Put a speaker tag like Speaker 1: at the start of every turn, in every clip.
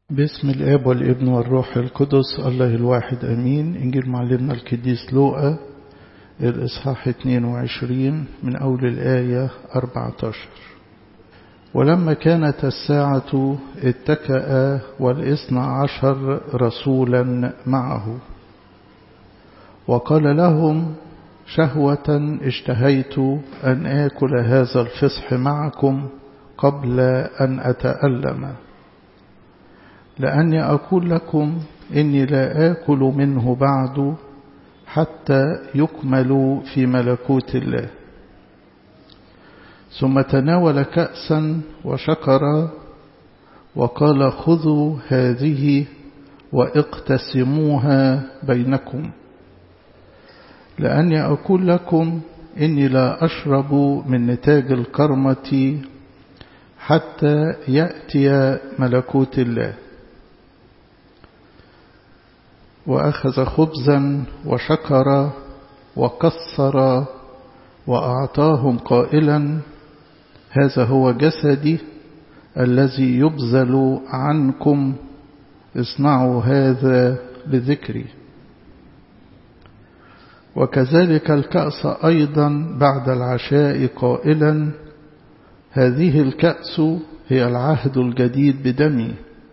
Speaker 1: باسم الاب والابن والروح القدس الله الواحد امين انجيل معلمنا القديس لوقا الاصحاح 22 من اول الايه 14 ولما كانت الساعة اتكأ والاثنى عشر رسولا معه وقال لهم شهوة اشتهيت أن آكل هذا الفصح معكم قبل أن أتألم لأني أقول لكم إني لا آكل منه بعد حتى يكمل في ملكوت الله ثم تناول كأسا وشكر وقال خذوا هذه واقتسموها بينكم لأني أقول لكم إني لا أشرب من نتاج الكرمة حتى يأتي ملكوت الله وأخذ خبزا وشكر وكسر وأعطاهم قائلا هذا هو جسدي الذي يبذل عنكم اصنعوا هذا لذكري وكذلك الكأس أيضا بعد العشاء قائلا هذه الكأس هي العهد الجديد بدمي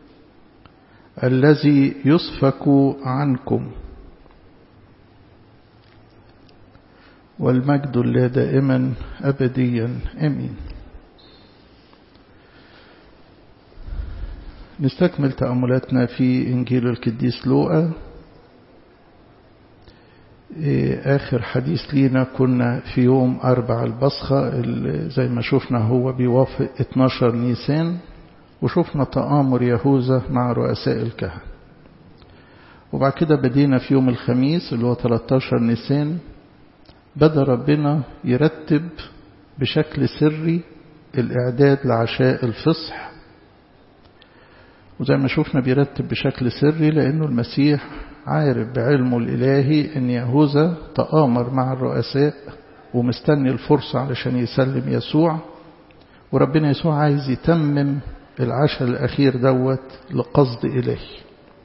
Speaker 1: الذي يسفك عنكم والمجد لله دائما أبديا أمين نستكمل تأملاتنا في إنجيل القديس لوقا آخر حديث لينا كنا في يوم أربع البصخة زي ما شفنا هو بيوافق 12 نيسان وشفنا تآمر يهوذا مع رؤساء الكهنة وبعد كده بدينا في يوم الخميس اللي هو 13 نيسان بدأ ربنا يرتب بشكل سري الإعداد لعشاء الفصح وزي ما شفنا بيرتب بشكل سري لأنه المسيح عارف بعلمه الإلهي أن يهوذا تآمر مع الرؤساء ومستني الفرصة علشان يسلم يسوع وربنا يسوع عايز يتمم العشاء الأخير دوت لقصد إلهي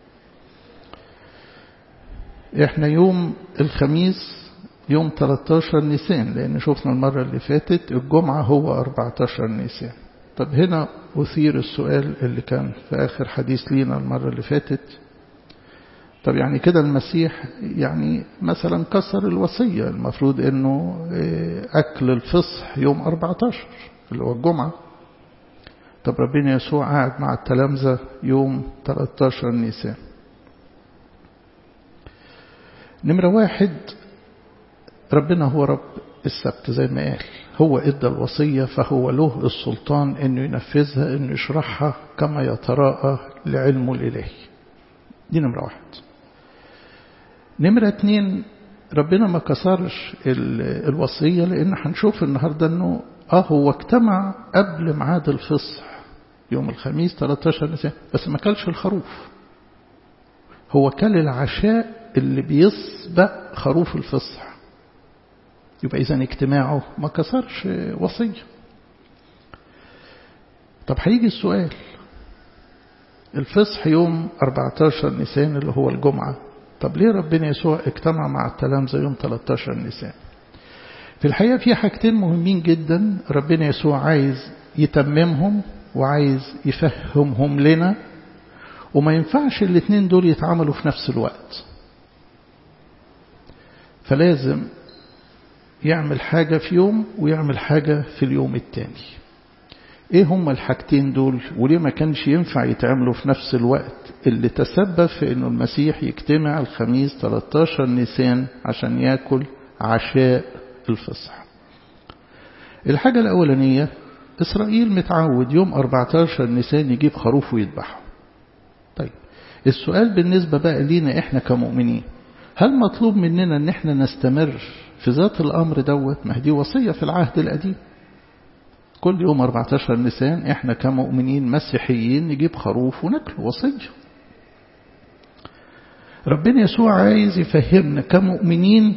Speaker 1: احنا يوم الخميس يوم 13 نيسان لأن شفنا المرة اللي فاتت الجمعة هو 14 نيسان طب هنا أثير السؤال اللي كان في آخر حديث لينا المرة اللي فاتت طب يعني كده المسيح يعني مثلا كسر الوصية المفروض انه أكل الفصح يوم 14 اللي هو الجمعة طب ربنا يسوع قاعد مع التلامذة يوم 13 نيسان نمرة واحد ربنا هو رب السبت زي ما قال هو ادى الوصية فهو له السلطان انه ينفذها انه يشرحها كما يتراءى لعلمه الالهي دي نمرة واحد نمرة اتنين ربنا ما كسرش الوصية لان هنشوف النهاردة انه اه هو اجتمع قبل ميعاد الفصح يوم الخميس 13 نيسان بس ما كلش الخروف هو كل العشاء اللي بيسبق خروف الفصح يبقى إذا اجتماعه ما كسرش وصية طب هيجي السؤال الفصح يوم 14 نيسان اللي هو الجمعة طب ليه ربنا يسوع اجتمع مع التلامذة يوم 13 نيسان في الحقيقة في حاجتين مهمين جدا ربنا يسوع عايز يتممهم وعايز يفهمهم لنا وما ينفعش الاثنين دول يتعاملوا في نفس الوقت فلازم يعمل حاجة في يوم ويعمل حاجة في اليوم التاني ايه هما الحاجتين دول وليه ما كانش ينفع يتعملوا في نفس الوقت اللي تسبب في انه المسيح يجتمع الخميس 13 نيسان عشان ياكل عشاء الفصح الحاجة الأولانية إسرائيل متعود يوم 14 نيسان يجيب خروف ويذبحه طيب السؤال بالنسبة بقى لينا إحنا كمؤمنين هل مطلوب مننا إن إحنا نستمر في ذات الأمر دوت ما دي وصية في العهد القديم كل يوم 14 نيسان إحنا كمؤمنين مسيحيين نجيب خروف وناكله وصية ربنا يسوع عايز يفهمنا كمؤمنين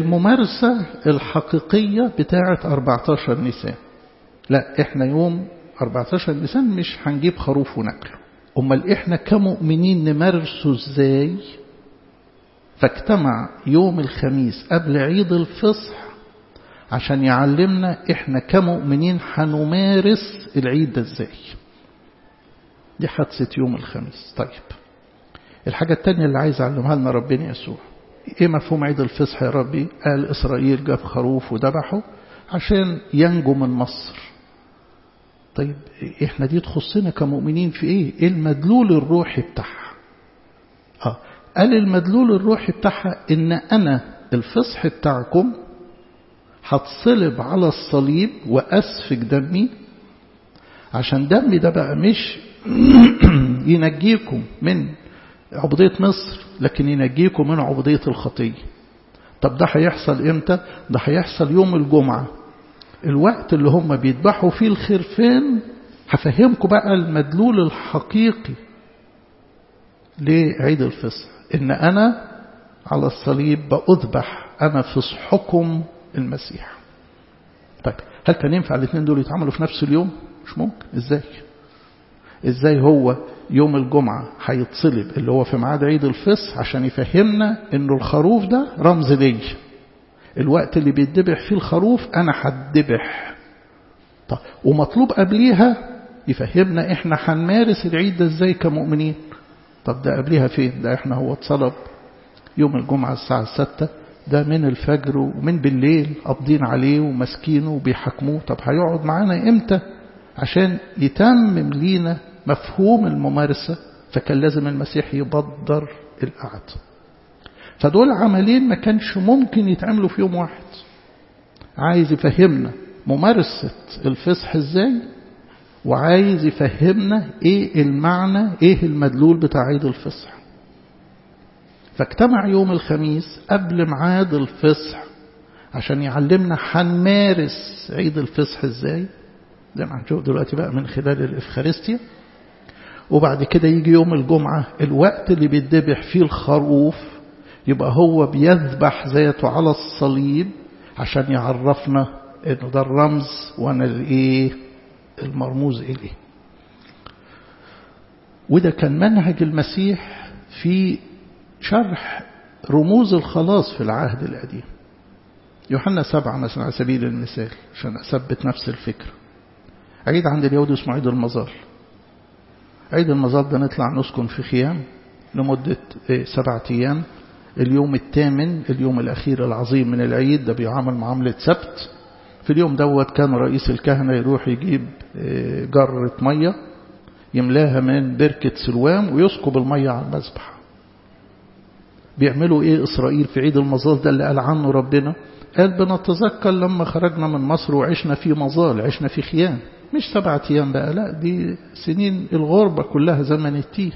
Speaker 1: الممارسة الحقيقية بتاعة 14 نيسان لا احنا يوم 14 نيسان مش هنجيب خروف وناكله أمال إحنا كمؤمنين نمارسه إزاي فاجتمع يوم الخميس قبل عيد الفصح عشان يعلمنا إحنا كمؤمنين هنمارس العيد ده إزاي دي حادثة يوم الخميس طيب الحاجة التانية اللي عايز أعلمها لنا ربنا يسوع إيه مفهوم عيد الفصح يا ربي قال إسرائيل جاب خروف وذبحه عشان ينجو من مصر طيب إحنا دي تخصنا كمؤمنين في إيه إيه المدلول الروحي بتاعها آه قال المدلول الروحي بتاعها إن أنا الفصح بتاعكم هتصلب على الصليب وأسفك دمي عشان دمي ده بقى مش ينجيكم من عبودية مصر لكن ينجيكم من عبودية الخطية طب ده هيحصل امتى ده هيحصل يوم الجمعة الوقت اللي هم بيذبحوا فيه الخرفان هفهمكم بقى المدلول الحقيقي لعيد الفصح ان انا على الصليب بأذبح انا فصحكم المسيح طيب هل كان ينفع الاثنين دول يتعملوا في نفس اليوم مش ممكن ازاي ازاي هو يوم الجمعة هيتصلب اللي هو في ميعاد عيد الفصح عشان يفهمنا انه الخروف ده رمز لي الوقت اللي بيتذبح فيه الخروف انا هتذبح طب ومطلوب قبليها يفهمنا احنا هنمارس العيد ده ازاي كمؤمنين طب ده قبليها فين ده احنا هو اتصلب يوم الجمعة الساعة الستة ده من الفجر ومن بالليل قابضين عليه وماسكينه وبيحاكموه طب هيقعد معانا امتى عشان يتمم لينا مفهوم الممارسة فكان لازم المسيح يبدر القعد فدول عملين ما كانش ممكن يتعملوا في يوم واحد عايز يفهمنا ممارسة الفصح ازاي وعايز يفهمنا ايه المعنى ايه المدلول بتاع عيد الفصح فاجتمع يوم الخميس قبل ميعاد الفصح عشان يعلمنا هنمارس عيد الفصح ازاي زي ما هنشوف دلوقتي بقى من خلال الإفخارستيا وبعد كده يجي يوم الجمعة الوقت اللي بيتذبح فيه الخروف يبقى هو بيذبح ذاته على الصليب عشان يعرفنا انه ده الرمز وانا الايه المرموز اليه وده كان منهج المسيح في شرح رموز الخلاص في العهد القديم يوحنا سبعة مثلا على سبيل المثال عشان أثبت نفس الفكرة عيد عند اليهود اسمه عيد المزار عيد المزار ده نطلع نسكن في خيام لمدة سبعة أيام اليوم الثامن اليوم الأخير العظيم من العيد ده بيعامل معاملة سبت في اليوم دوت كان رئيس الكهنة يروح يجيب جرة مية يملاها من بركة سلوام ويسكب المية على المذبح بيعملوا ايه إسرائيل في عيد المظال ده اللي قال عنه ربنا قال بنتذكر لما خرجنا من مصر وعشنا في مظال عشنا في خيام مش سبعة أيام بقى لا دي سنين الغربة كلها زمن التيه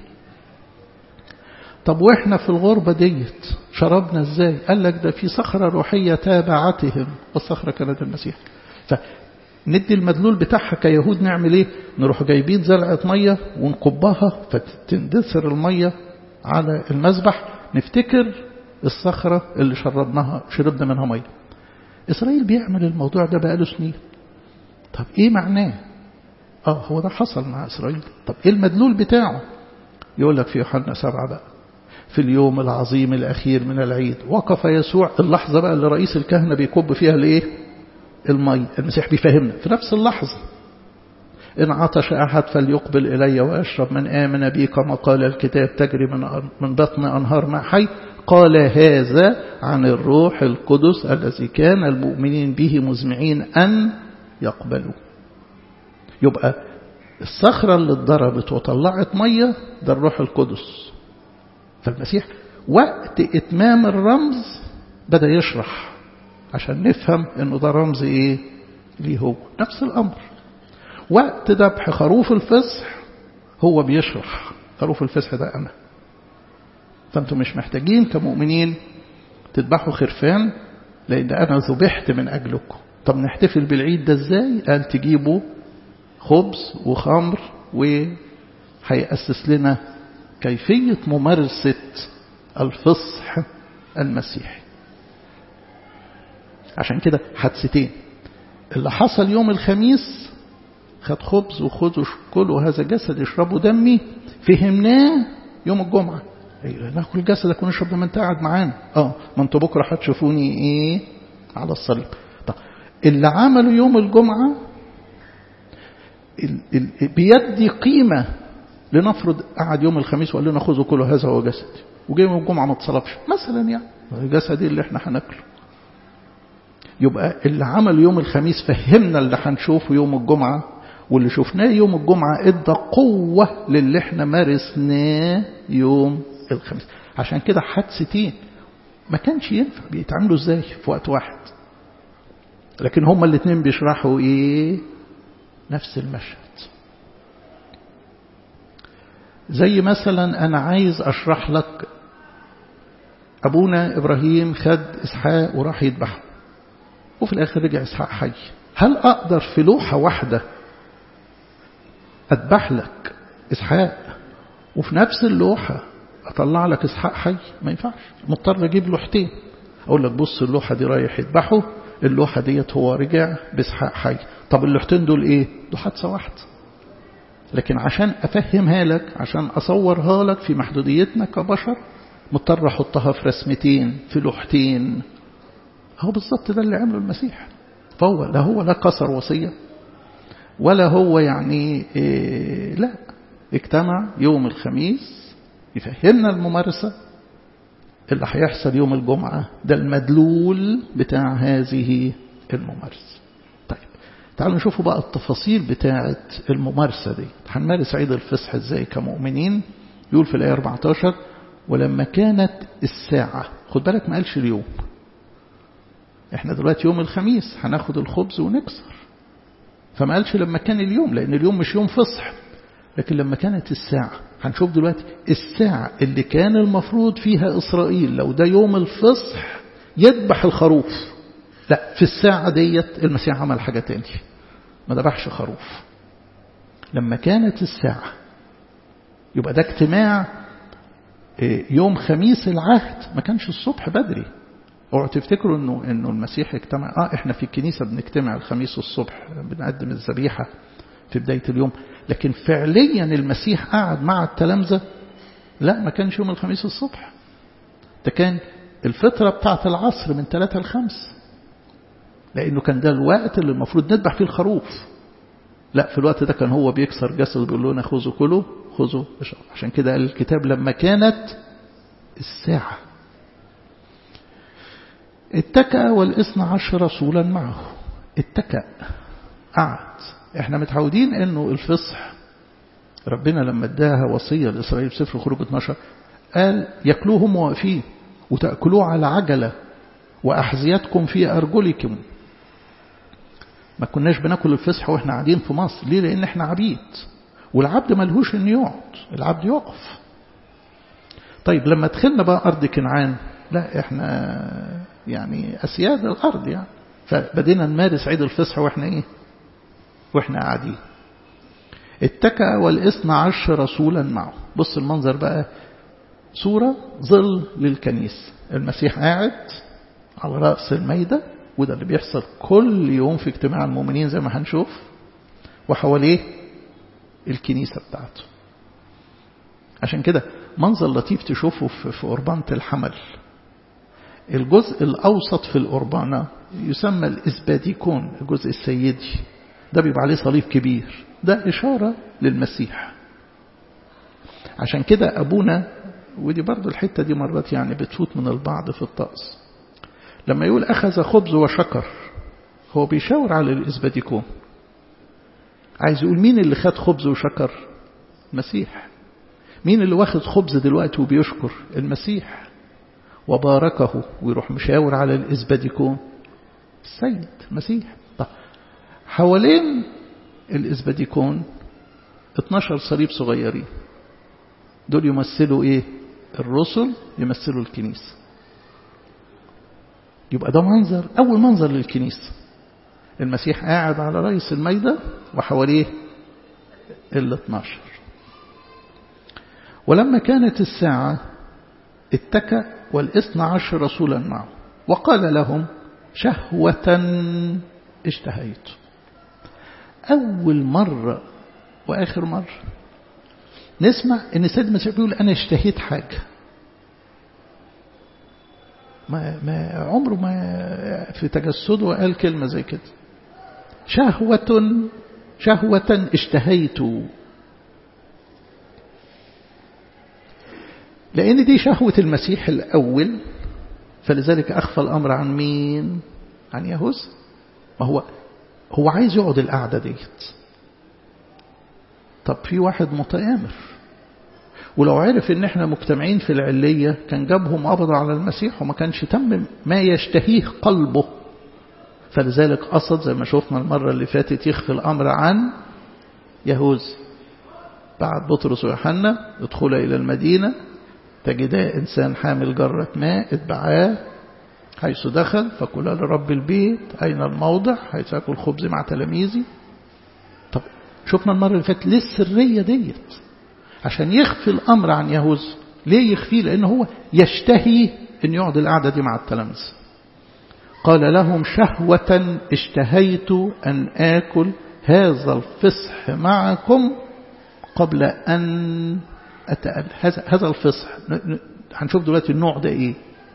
Speaker 1: طب وإحنا في الغربة ديت شربنا إزاي قال لك ده في صخرة روحية تابعتهم والصخرة كانت المسيح فندي المدلول بتاعها كيهود نعمل إيه نروح جايبين زرعة مية ونقبها فتندثر المية على المذبح نفتكر الصخرة اللي شربناها شربنا منها مية إسرائيل بيعمل الموضوع ده بقاله سنين طب إيه معناه آه هو ده حصل مع إسرائيل طب إيه المدلول بتاعه يقول لك في يوحنا سبعة بقى في اليوم العظيم الأخير من العيد وقف يسوع اللحظة بقى اللي رئيس الكهنة بيكب فيها الإيه المي المسيح بيفهمنا في نفس اللحظة إن عطش أحد فليقبل إلي وأشرب من آمن بي كما قال الكتاب تجري من من بطن أنهار ماء حي قال هذا عن الروح القدس الذي كان المؤمنين به مزمعين أن يقبلوا يبقى الصخرة اللي اتضربت وطلعت مية ده الروح القدس فالمسيح وقت إتمام الرمز بدأ يشرح عشان نفهم انه ده رمز ايه ليه هو نفس الامر وقت ذبح خروف الفصح هو بيشرح خروف الفصح ده انا فانتم مش محتاجين كمؤمنين تذبحوا خرفان لان انا ذبحت من اجلكم طب نحتفل بالعيد ده ازاي قال تجيبوا خبز وخمر وهيأسس لنا كيفية ممارسة الفصح المسيحي عشان كده حادثتين اللي حصل يوم الخميس خد خبز وخذوا كلوا هذا جسد اشربوا دمي فهمناه يوم الجمعة أيوة ناكل جسدك ونشرب لما انت قاعد معانا اه ما انتوا بكرة هتشوفوني ايه على الصليب طب اللي عمله يوم الجمعة ال ال بيدي قيمة لنفرض قعد يوم الخميس وقال لنا خذوا كلوا هذا هو جسدي وجاي يوم الجمعة ما اتصلبش مثلا يعني جسدي اللي احنا هناكله يبقى اللي عمل يوم الخميس فهمنا اللي هنشوفه يوم الجمعة واللي شفناه يوم الجمعة ادى قوة للي احنا مارسناه يوم الخميس عشان كده حادثتين ما كانش ينفع بيتعاملوا ازاي في وقت واحد لكن هما الاثنين بيشرحوا ايه نفس المشهد زي مثلا انا عايز اشرح لك ابونا ابراهيم خد اسحاق وراح يذبحه وفي الاخر رجع اسحاق حي هل اقدر في لوحه واحده اذبح لك اسحاق وفي نفس اللوحه اطلع لك اسحاق حي ما ينفعش مضطر اجيب لوحتين اقول لك بص اللوحه دي رايح يذبحه اللوحه ديت هو رجع باسحاق حي طب اللوحتين دول ايه دول حادثه واحده لكن عشان افهمها لك عشان اصورها لك في محدوديتنا كبشر مضطر احطها في رسمتين في لوحتين هو بالظبط ده اللي عمله المسيح فهو لا هو لا كسر وصيه ولا هو يعني إيه لا اجتمع يوم الخميس يفهمنا الممارسة اللي هيحصل يوم الجمعة ده المدلول بتاع هذه الممارسة طيب تعالوا نشوفوا بقى التفاصيل بتاعة الممارسة دي هنمارس عيد الفصح ازاي كمؤمنين يقول في الآية 14 ولما كانت الساعة خد بالك ما قالش اليوم احنا دلوقتي يوم الخميس هناخد الخبز ونكسر فما قالش لما كان اليوم لأن اليوم مش يوم فصح لكن لما كانت الساعة هنشوف دلوقتي الساعة اللي كان المفروض فيها إسرائيل لو ده يوم الفصح يذبح الخروف لا في الساعة ديت المسيح عمل حاجة تاني ما ذبحش خروف لما كانت الساعة يبقى ده اجتماع يوم خميس العهد ما كانش الصبح بدري اوعوا تفتكروا انه انه المسيح اجتمع اه احنا في الكنيسه بنجتمع الخميس الصبح بنقدم الذبيحه في بدايه اليوم لكن فعليا المسيح قعد مع التلامذه لا ما كانش يوم الخميس الصبح ده كان الفترة بتاعة العصر من ثلاثة لخمس لأنه كان ده الوقت اللي المفروض نذبح فيه الخروف لا في الوقت ده كان هو بيكسر جسد بيقول لنا خذوا كلوا خذوا اشربوا عشان كده قال الكتاب لما كانت الساعة اتكأ والاثنى عشر رسولا معه اتكأ قعد احنا متعودين انه الفصح ربنا لما اداها وصية لإسرائيل في سفر خروج 12 قال يأكلوهم واقفين وتأكلوه على عجلة وأحذيتكم في أرجلكم ما كناش بناكل الفصح واحنا قاعدين في مصر ليه لأن احنا عبيد والعبد ملهوش انه يقعد العبد يقف طيب لما دخلنا بقى أرض كنعان لا احنا يعني أسياد الأرض يعني فبدينا نمارس عيد الفصح واحنا ايه واحنا قاعدين اتكأ والاثنى عشر رسولا معه بص المنظر بقى صورة ظل للكنيسة المسيح قاعد على رأس الميدة وده اللي بيحصل كل يوم في اجتماع المؤمنين زي ما هنشوف وحواليه الكنيسة بتاعته عشان كده منظر لطيف تشوفه في قربانة الحمل الجزء الأوسط في القربانة يسمى الإسباديكون الجزء السيدي ده بيبقى عليه صليب كبير ده إشارة للمسيح عشان كده أبونا ودي برضو الحتة دي مرات يعني بتفوت من البعض في الطقس لما يقول أخذ خبز وشكر هو بيشاور على الإسباديكون عايز يقول مين اللي خد خبز وشكر المسيح مين اللي واخد خبز دلوقتي وبيشكر المسيح وباركه ويروح مشاور على الإسباديكون السيد المسيح طب حوالين الإسباديكون 12 صليب صغيرين دول يمثلوا ايه الرسل يمثلوا الكنيسة يبقى ده منظر أول منظر للكنيسة المسيح قاعد على رئيس الميدة وحواليه ال 12 ولما كانت الساعة اتكأ والاثنى عشر رسولا معه وقال لهم شهوة اشتهيت أول مرة وآخر مرة نسمع ان السيد المسيح بيقول انا اشتهيت حاجه ما ما عمره ما في تجسده قال كلمه زي كده شهوة شهوة اشتهيت لأن دي شهوة المسيح الأول فلذلك أخفى الأمر عن مين؟ عن يهوذا ما هو هو عايز يقعد القعدة ديت طب في واحد متآمر ولو عرف ان احنا مجتمعين في العلية كان جابهم قبض على المسيح وما كانش تم ما يشتهيه قلبه فلذلك قصد زي ما شفنا المرة اللي فاتت يخفي الأمر عن يهوذا بعد بطرس ويوحنا ادخل إلى المدينة تجدا إنسان حامل جرة ماء اتبعاه حيث دخل فقل لرب البيت أين الموضع حيث أكل خبز مع تلاميذي طب شفنا المرة اللي فاتت ليه السرية ديت عشان يخفي الأمر عن يهوذا ليه يخفيه لأنه هو يشتهي أن يقعد القعدة دي مع التلاميذ قال لهم شهوة اشتهيت أن آكل هذا الفصح معكم قبل أن أتأل هذا الفصح هنشوف دلوقتي النوع ده إيه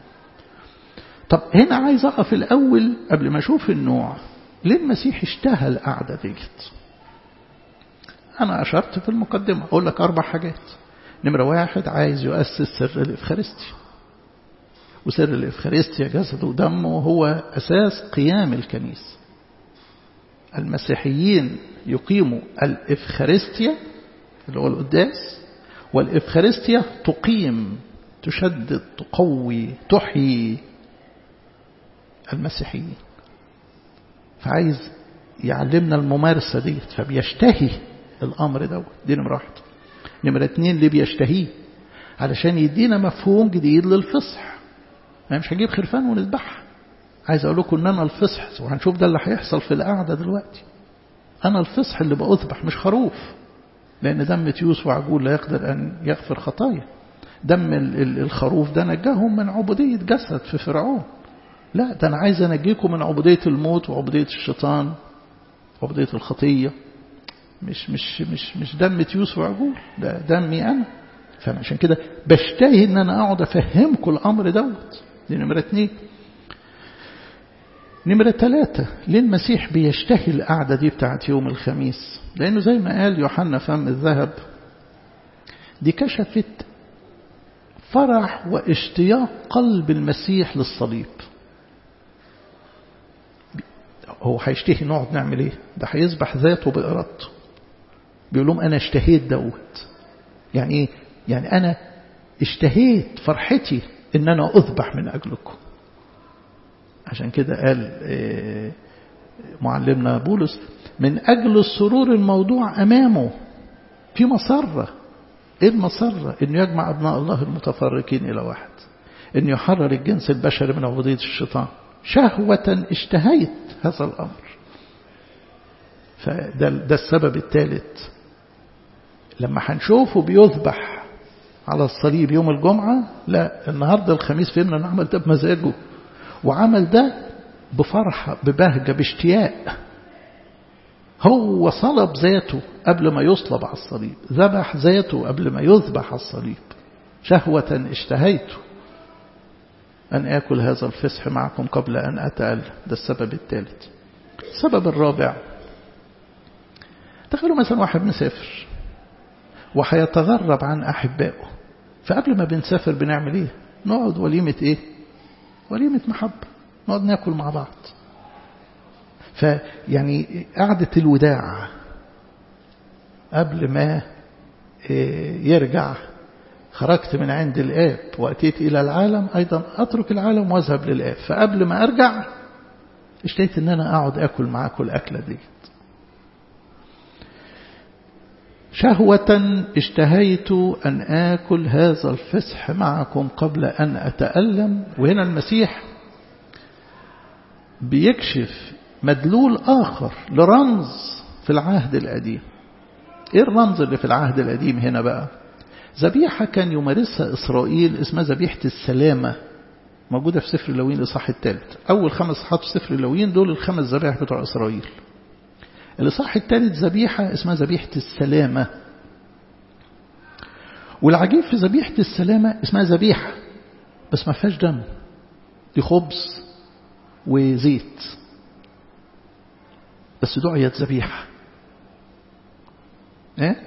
Speaker 1: طب هنا عايز أقف الأول قبل ما أشوف النوع ليه المسيح اشتهى القعدة ديت أنا أشرت في المقدمة أقول لك أربع حاجات نمرة واحد عايز يؤسس سر الإفخارستي وسر الإفخارستيا جسده ودمه هو أساس قيام الكنيسة المسيحيين يقيموا الإفخارستيا اللي هو القداس والإفخارستيا تقيم تشدد تقوي تحيي المسيحيين فعايز يعلمنا الممارسة ديت فبيشتهي الأمر دوت دي نمرة واحد نمرة اتنين اللي بيشتهيه علشان يدينا مفهوم جديد للفصح أنا مش هجيب خرفان ونذبحها عايز أقول لكم إن أنا الفصح وهنشوف ده اللي هيحصل في القعدة دلوقتي أنا الفصح اللي بأذبح مش خروف لأن دم تيوس وعجول لا يقدر أن يغفر خطايا دم الخروف ده نجاهم من عبودية جسد في فرعون لا ده أنا عايز أنجيكم من عبودية الموت وعبودية الشيطان عبودية الخطية مش مش مش مش دم تيوس وعجول ده دمي أنا فأنا عشان كده بشتهي إن أنا أقعد أفهمكم الأمر دوت دي نمرة اتنين نمرة ثلاثة ليه المسيح بيشتهي القعدة دي بتاعت يوم الخميس لأنه زي ما قال يوحنا فم الذهب دي كشفت فرح واشتياق قلب المسيح للصليب هو هيشتهي نقعد نعمل ايه ده هيذبح ذاته بإرادته بيقول لهم أنا اشتهيت دوت يعني ايه يعني أنا اشتهيت فرحتي إن أنا أذبح من أجلكم عشان كده قال معلمنا بولس من أجل السرور الموضوع أمامه في مسرة إيه المسرة إنه يجمع أبناء الله المتفرقين إلى واحد إنه يحرر الجنس البشري من عبودية الشيطان شهوة اشتهيت هذا الأمر فده ده السبب الثالث لما هنشوفه بيذبح على الصليب يوم الجمعة لا النهاردة الخميس فهمنا أنه عمل ده بمزاجه وعمل ده بفرحة ببهجة باشتياق هو صلب ذاته قبل ما يصلب على الصليب ذبح ذاته قبل ما يذبح على الصليب شهوة اشتهيته أن آكل هذا الفسح معكم قبل أن أتأل ده السبب الثالث السبب الرابع تخيلوا مثلا واحد مسافر وهيتغرب عن أحبائه فقبل ما بنسافر بنعمل إيه نقعد وليمة إيه وليمة محبة نقعد ناكل مع بعض فيعني قعدة الوداع قبل ما يرجع خرجت من عند الآب وأتيت إلى العالم أيضا أترك العالم وأذهب للآب فقبل ما أرجع اشتهيت أن أنا أقعد أكل معاكم الأكلة دي شهوة اشتهيت أن آكل هذا الفسح معكم قبل أن أتألم وهنا المسيح بيكشف مدلول آخر لرمز في العهد القديم إيه الرمز اللي في العهد القديم هنا بقى ذبيحة كان يمارسها إسرائيل اسمها ذبيحة السلامة موجودة في سفر اللوين الإصحاح الثالث أول خمس صحات في سفر اللوين دول الخمس ذبائح بتوع إسرائيل الإصحاح الثالث ذبيحة اسمها ذبيحة السلامة والعجيب في ذبيحة السلامة اسمها ذبيحة بس ما فيهاش دم دي خبز وزيت بس دعيت ذبيحة ايه؟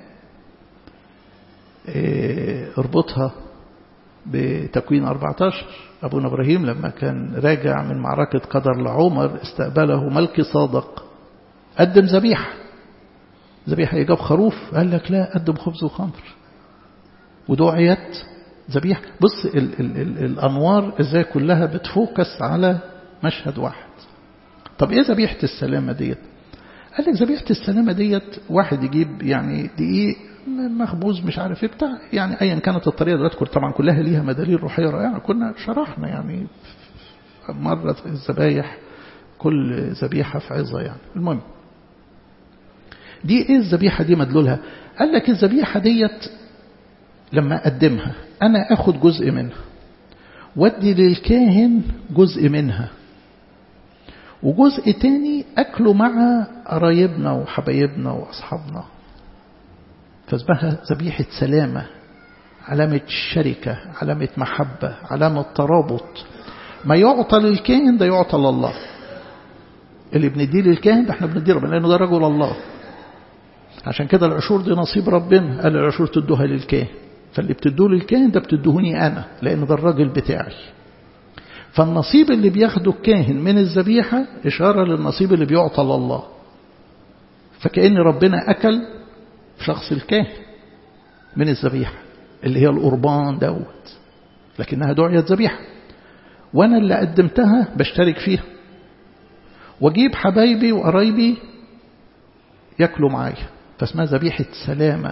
Speaker 1: إيه اربطها بتكوين 14 أبونا إبراهيم لما كان راجع من معركة قدر لعمر استقبله ملك صادق قدم ذبيحة ذبيحة يجاب خروف قال لك لا قدم خبز وخمر ودعيت ذبيحة بص ال ال ال الأنوار ازاي كلها بتفوكس على مشهد واحد طب ايه ذبيحة السلامة ديت قال لك ذبيحة السلامة ديت واحد يجيب يعني دقيق مخبوز مش عارف ايه بتاع يعني ايا كانت الطريقه دلوقتي طبعا كلها ليها مداليل روحيه رائعه كنا شرحنا يعني مره الذبايح كل ذبيحه في عظه يعني المهم دي ايه الذبيحه دي مدلولها قال لك الذبيحه ديت لما اقدمها انا اخد جزء منها وادي للكاهن جزء منها وجزء تاني اكله مع قرايبنا وحبايبنا واصحابنا فاسمها ذبيحة سلامة علامة شركة علامة محبة علامة ترابط ما يعطى للكاهن ده يعطى لله اللي بنديه للكاهن ده احنا بنديه ربنا لأنه ده رجل الله عشان كده العشور دي نصيب ربنا قال العشور تدوها للكاهن فاللي بتدوه للكاهن ده بتدوهني أنا لأن ده الراجل بتاعي فالنصيب اللي بياخده الكاهن من الذبيحة إشارة للنصيب اللي بيعطى لله فكأن ربنا أكل شخص الكاهن من الذبيحة اللي هي القربان دوت لكنها دعيت ذبيحة وأنا اللي قدمتها بشترك فيها وأجيب حبايبي وقرايبي ياكلوا معايا فاسمها ذبيحة سلامة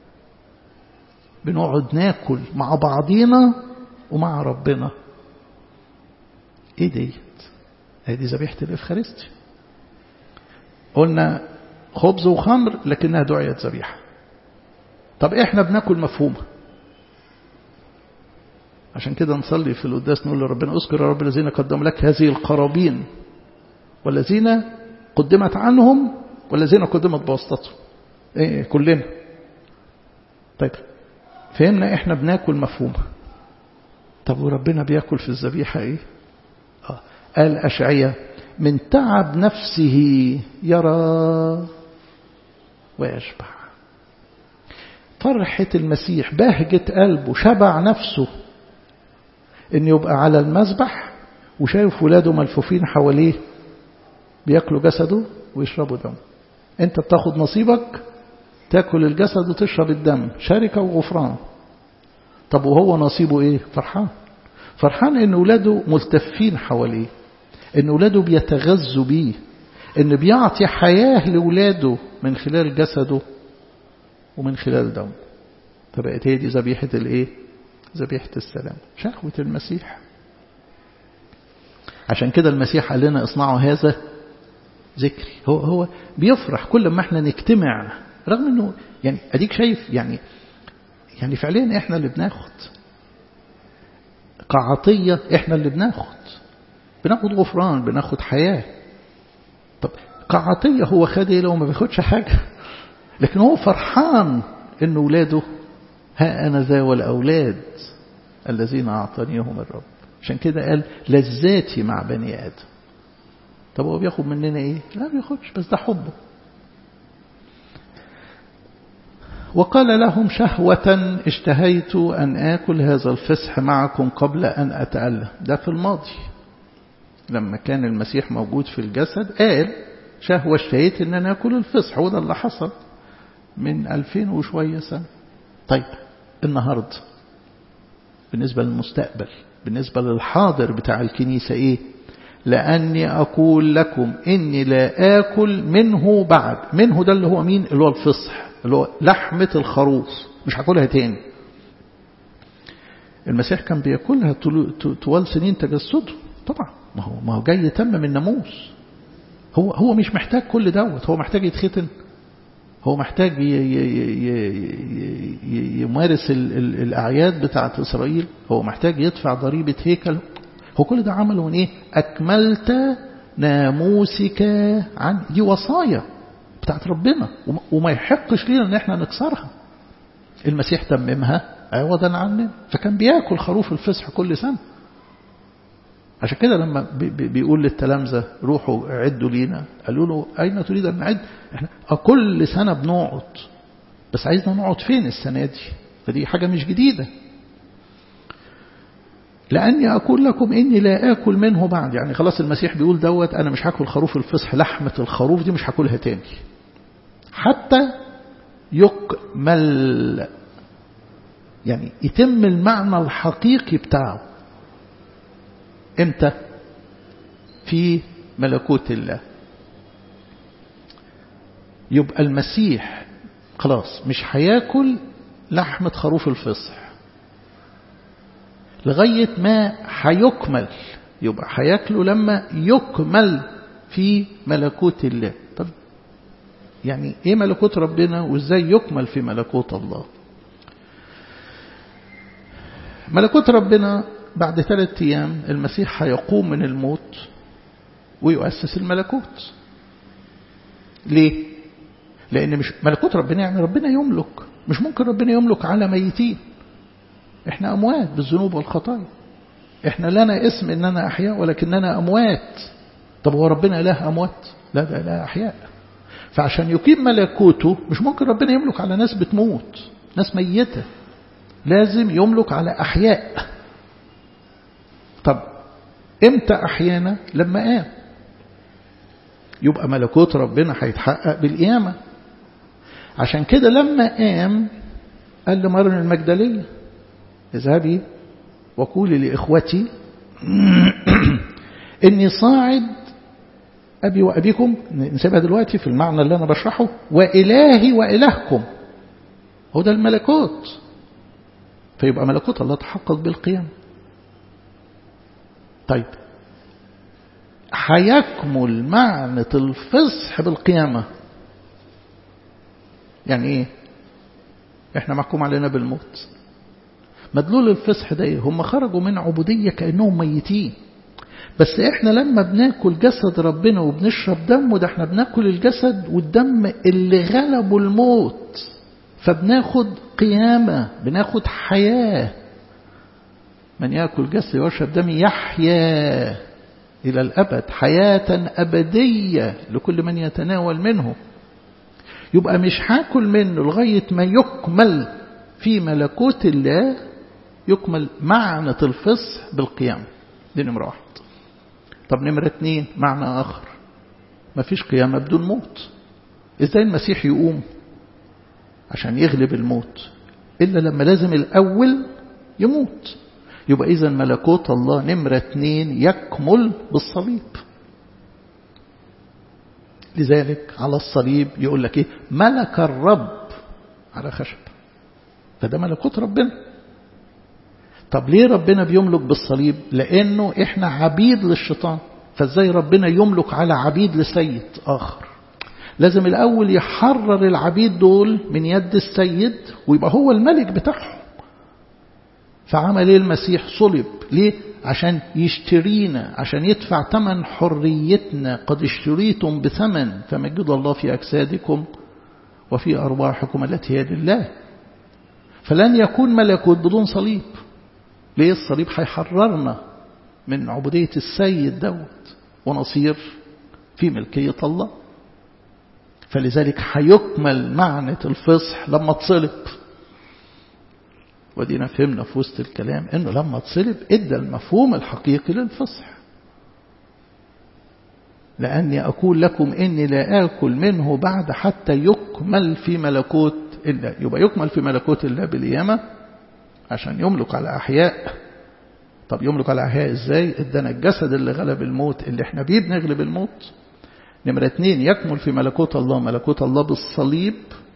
Speaker 1: بنقعد ناكل مع بعضينا ومع ربنا ايه ديت هي دي ذبيحة الإفخارستي قلنا خبز وخمر لكنها دعيت ذبيحة طب احنا بناكل مفهومة عشان كده نصلي في القداس نقول لربنا اذكر يا رب الذين قدموا لك هذه القرابين والذين قدمت عنهم والذين قدمت بواسطتهم ايه كلنا طيب فهمنا احنا بناكل مفهومة طب وربنا بياكل في الذبيحة ايه آه. قال أشعية من تعب نفسه يرى ويشبع فرحة المسيح بهجة قلبه شبع نفسه ان يبقى على المذبح وشايف ولاده ملفوفين حواليه بياكلوا جسده ويشربوا دمه انت بتاخد نصيبك تاكل الجسد وتشرب الدم شركة وغفران طب وهو نصيبه ايه فرحان فرحان ان ولاده ملتفين حواليه ان ولاده بيتغذوا بيه ان بيعطي حياة لولاده من خلال جسده ومن خلال دمه فبقت هي دي ذبيحة الايه ذبيحة السلام شهوة المسيح عشان كده المسيح قال لنا اصنعوا هذا ذكري هو هو بيفرح كل ما احنا نجتمع رغم انه يعني اديك شايف يعني يعني فعليا احنا اللي بناخد كعطية احنا اللي بناخد بناخد غفران بناخد حياة طب كعطية هو خد ايه لو ما بياخدش حاجة لكن هو فرحان ان ولاده ها انا ذا والاولاد الذين اعطانيهم الرب عشان كده قال لذاتي مع بني ادم طب هو بياخد مننا ايه لا بياخدش بس ده حبه وقال لهم شهوة اشتهيت أن آكل هذا الفسح معكم قبل أن أتألم ده في الماضي لما كان المسيح موجود في الجسد قال شهوة اشتهيت أن أنا أكل الفسح وده اللي حصل من ألفين وشوية سنة طيب النهاردة بالنسبة للمستقبل بالنسبة للحاضر بتاع الكنيسة إيه لأني أقول لكم إني لا آكل منه بعد منه ده اللي هو مين اللي هو الفصح اللي هو لحمة الخروف مش هاكلها تاني المسيح كان بياكلها طوال سنين تجسده طبعا ما هو ما هو جاي يتمم الناموس هو هو مش محتاج كل دوت هو محتاج يتختن هو محتاج يمارس الأعياد بتاعة إسرائيل هو محتاج يدفع ضريبة هيكل هو كل ده عمله من إيه أكملت ناموسك عن دي وصايا بتاعت ربنا وما يحقش لينا ان احنا نكسرها المسيح تممها عوضا عننا فكان بياكل خروف الفصح كل سنة عشان كده لما بيقول للتلامذة روحوا عدوا لينا قالوا له أين تريد أن نعد احنا كل سنة بنقعد بس عايزنا نقعد فين السنة دي فدي حاجة مش جديدة لأني أقول لكم إني لا آكل منه بعد يعني خلاص المسيح بيقول دوت أنا مش هاكل خروف الفصح لحمة الخروف دي مش هاكلها تاني حتى يكمل يعني يتم المعنى الحقيقي بتاعه امتى في ملكوت الله يبقى المسيح خلاص مش هياكل لحمة خروف الفصح لغاية ما هيكمل يبقى هياكله لما يكمل في ملكوت الله طب يعني ايه ملكوت ربنا وازاي يكمل في ملكوت الله ملكوت ربنا بعد ثلاثة أيام المسيح هيقوم من الموت ويؤسس الملكوت ليه؟ لأن مش ملكوت ربنا يعني ربنا يملك مش ممكن ربنا يملك على ميتين احنا أموات بالذنوب والخطايا احنا لنا اسم اننا أحياء ولكننا أموات طب هو ربنا إله أموات لا ده إله أحياء فعشان يقيم ملكوته مش ممكن ربنا يملك على ناس بتموت ناس ميتة لازم يملك على أحياء طب امتى أحيانا لما قام يبقى ملكوت ربنا هيتحقق بالقيامة عشان كده لما قام قال لمرن المجدلية اذهبي وقولي لإخوتي إني صاعد أبي وأبيكم نسيبها دلوقتي في المعنى اللي أنا بشرحه وإلهي وإلهكم هو ده الملكوت فيبقى ملكوت الله تحقق بالقيام طيب هيكمل معنى الفصح بالقيامة يعني ايه احنا محكوم علينا بالموت مدلول الفصح ده ايه هم خرجوا من عبودية كأنهم ميتين بس احنا لما بناكل جسد ربنا وبنشرب دمه ده احنا بناكل الجسد والدم اللي غلبوا الموت فبناخد قيامة بناخد حياة من يأكل جسدي ويشرب دمي يحيا إلى الأبد حياة أبدية لكل من يتناول منه يبقى مش هاكل منه لغاية ما يكمل في ملكوت الله يكمل معنى الفصح بالقيام دي نمرة واحد طب نمرة اتنين معنى آخر ما فيش قيامة بدون موت ازاي المسيح يقوم عشان يغلب الموت إلا لما لازم الأول يموت يبقى إذا ملكوت الله نمرة اتنين يكمل بالصليب لذلك على الصليب يقول لك إيه ملك الرب على خشب فده ملكوت ربنا طب ليه ربنا بيملك بالصليب لأنه إحنا عبيد للشيطان فازاي ربنا يملك على عبيد لسيد آخر لازم الأول يحرر العبيد دول من يد السيد ويبقى هو الملك بتاعهم فعمل ايه المسيح صلب ليه عشان يشترينا عشان يدفع ثمن حريتنا قد اشتريتم بثمن فمجد الله في أجسادكم وفي أرواحكم التي هي لله فلن يكون ملكوت بدون صليب ليه الصليب هيحررنا من عبودية السيد دوت ونصير في ملكية الله فلذلك هيكمل معنى الفصح لما تصلب ودينا فهمنا في وسط الكلام انه لما تصلب ادى المفهوم الحقيقي للفصح لأني أقول لكم إني لا آكل منه بعد حتى يكمل في ملكوت الله يبقى يكمل في ملكوت الله بالقيامة عشان يملك على أحياء طب يملك على أحياء إزاي ادانا الجسد اللي غلب الموت اللي احنا بيه بنغلب الموت نمرة اتنين يكمل في ملكوت الله ملكوت الله بالصليب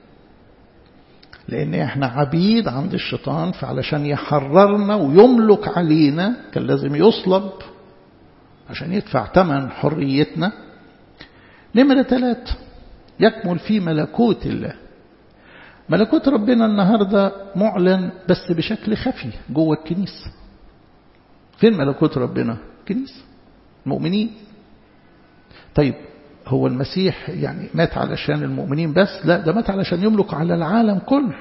Speaker 1: لأن احنا عبيد عند الشيطان فعلشان يحررنا ويملك علينا كان لازم يصلب عشان يدفع ثمن حريتنا نمرة ثلاثة يكمل في ملكوت الله ملكوت ربنا النهاردة معلن بس بشكل خفي جوه الكنيسة فين ملكوت ربنا كنيسة مؤمنين طيب هو المسيح يعني مات علشان المؤمنين بس لا ده مات علشان يملك على العالم كله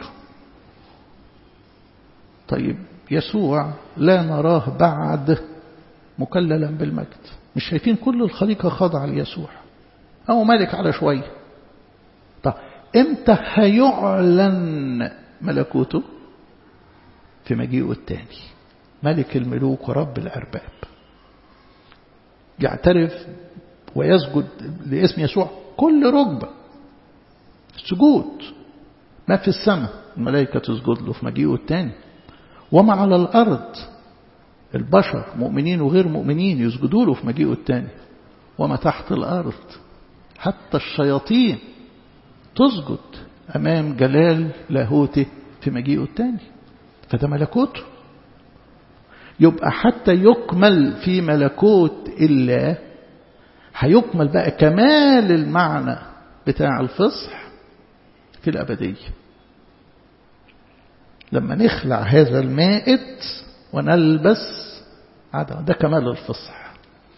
Speaker 1: طيب يسوع لا نراه بعد مكللا بالمجد مش شايفين كل الخليقة خاضعة ليسوع أو ملك على شوية طب امتى هيعلن ملكوته في مجيئه الثاني ملك الملوك ورب الأرباب يعترف ويسجد لاسم يسوع كل ركبة سجود ما في السماء الملائكة تسجد له في مجيئه الثاني وما على الأرض البشر مؤمنين وغير مؤمنين يسجدوا له في مجيئه الثاني وما تحت الأرض حتى الشياطين تسجد أمام جلال لاهوته في مجيئه الثاني فده ملكوته يبقى حتى يكمل في ملكوت الله هيكمل بقى كمال المعنى بتاع الفصح في الأبدية لما نخلع هذا المائت ونلبس عدم ده كمال الفصح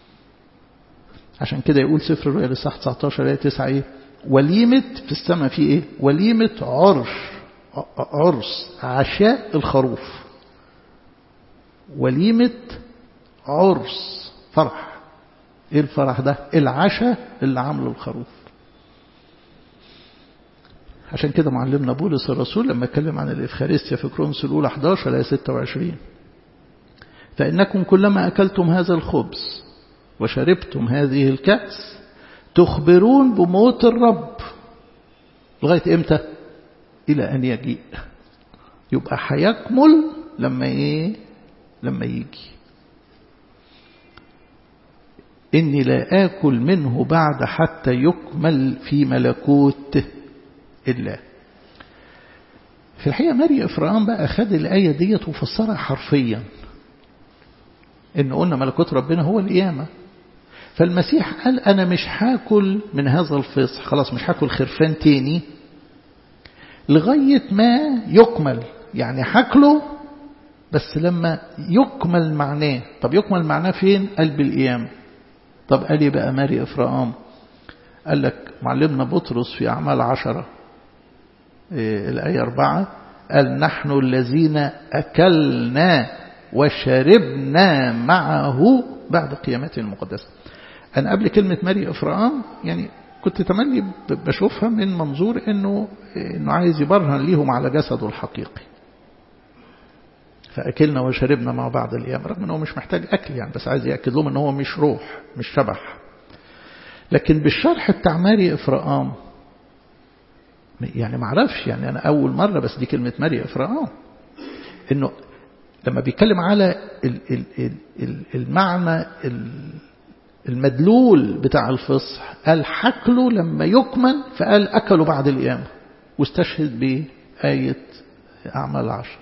Speaker 1: عشان كده يقول سفر الرؤيا لصح 19 آية 9 إيه وليمة في السماء في إيه وليمة عرش عرس عشاء الخروف وليمة عرس فرح ايه الفرح ده العشاء اللي عامله الخروف عشان كده معلمنا بولس الرسول لما اتكلم عن الإفخارستيا في كرونس الأولى 11 آية 26 فإنكم كلما أكلتم هذا الخبز وشربتم هذه الكأس تخبرون بموت الرب لغاية إمتى إلى أن يجيء يبقى هيكمل لما إيه لما يجي إني لا آكل منه بعد حتى يكمل في ملكوت الله في الحقيقة ماري إفرام بقى خد الآية ديت وفسرها حرفيا إن قلنا ملكوت ربنا هو القيامة فالمسيح قال أنا مش هاكل من هذا الفصح خلاص مش هاكل خرفان تاني لغاية ما يكمل يعني هاكله بس لما يكمل معناه طب يكمل معناه فين قلب القيامة طب قال بقى ماري إفرام قال لك معلمنا بطرس في أعمال عشرة إيه الآية أربعة قال نحن الذين أكلنا وشربنا معه بعد قيامته المقدسة أنا قبل كلمة ماري إفرام يعني كنت تملي بشوفها من منظور إنه إنه عايز يبرهن ليهم على جسده الحقيقي فأكلنا وشربنا مع بعض الأيام رغم أنه مش محتاج أكل يعني بس عايز يأكد لهم أنه هو مش روح مش شبح لكن بالشرح بتاع ماري إفرام يعني معرفش يعني أنا أول مرة بس دي كلمة ماري إفرام إنه لما بيتكلم على المعنى المدلول بتاع الفصح قال حكله لما يكمل فقال أكلوا بعد القيامة واستشهد بآية أعمال عشر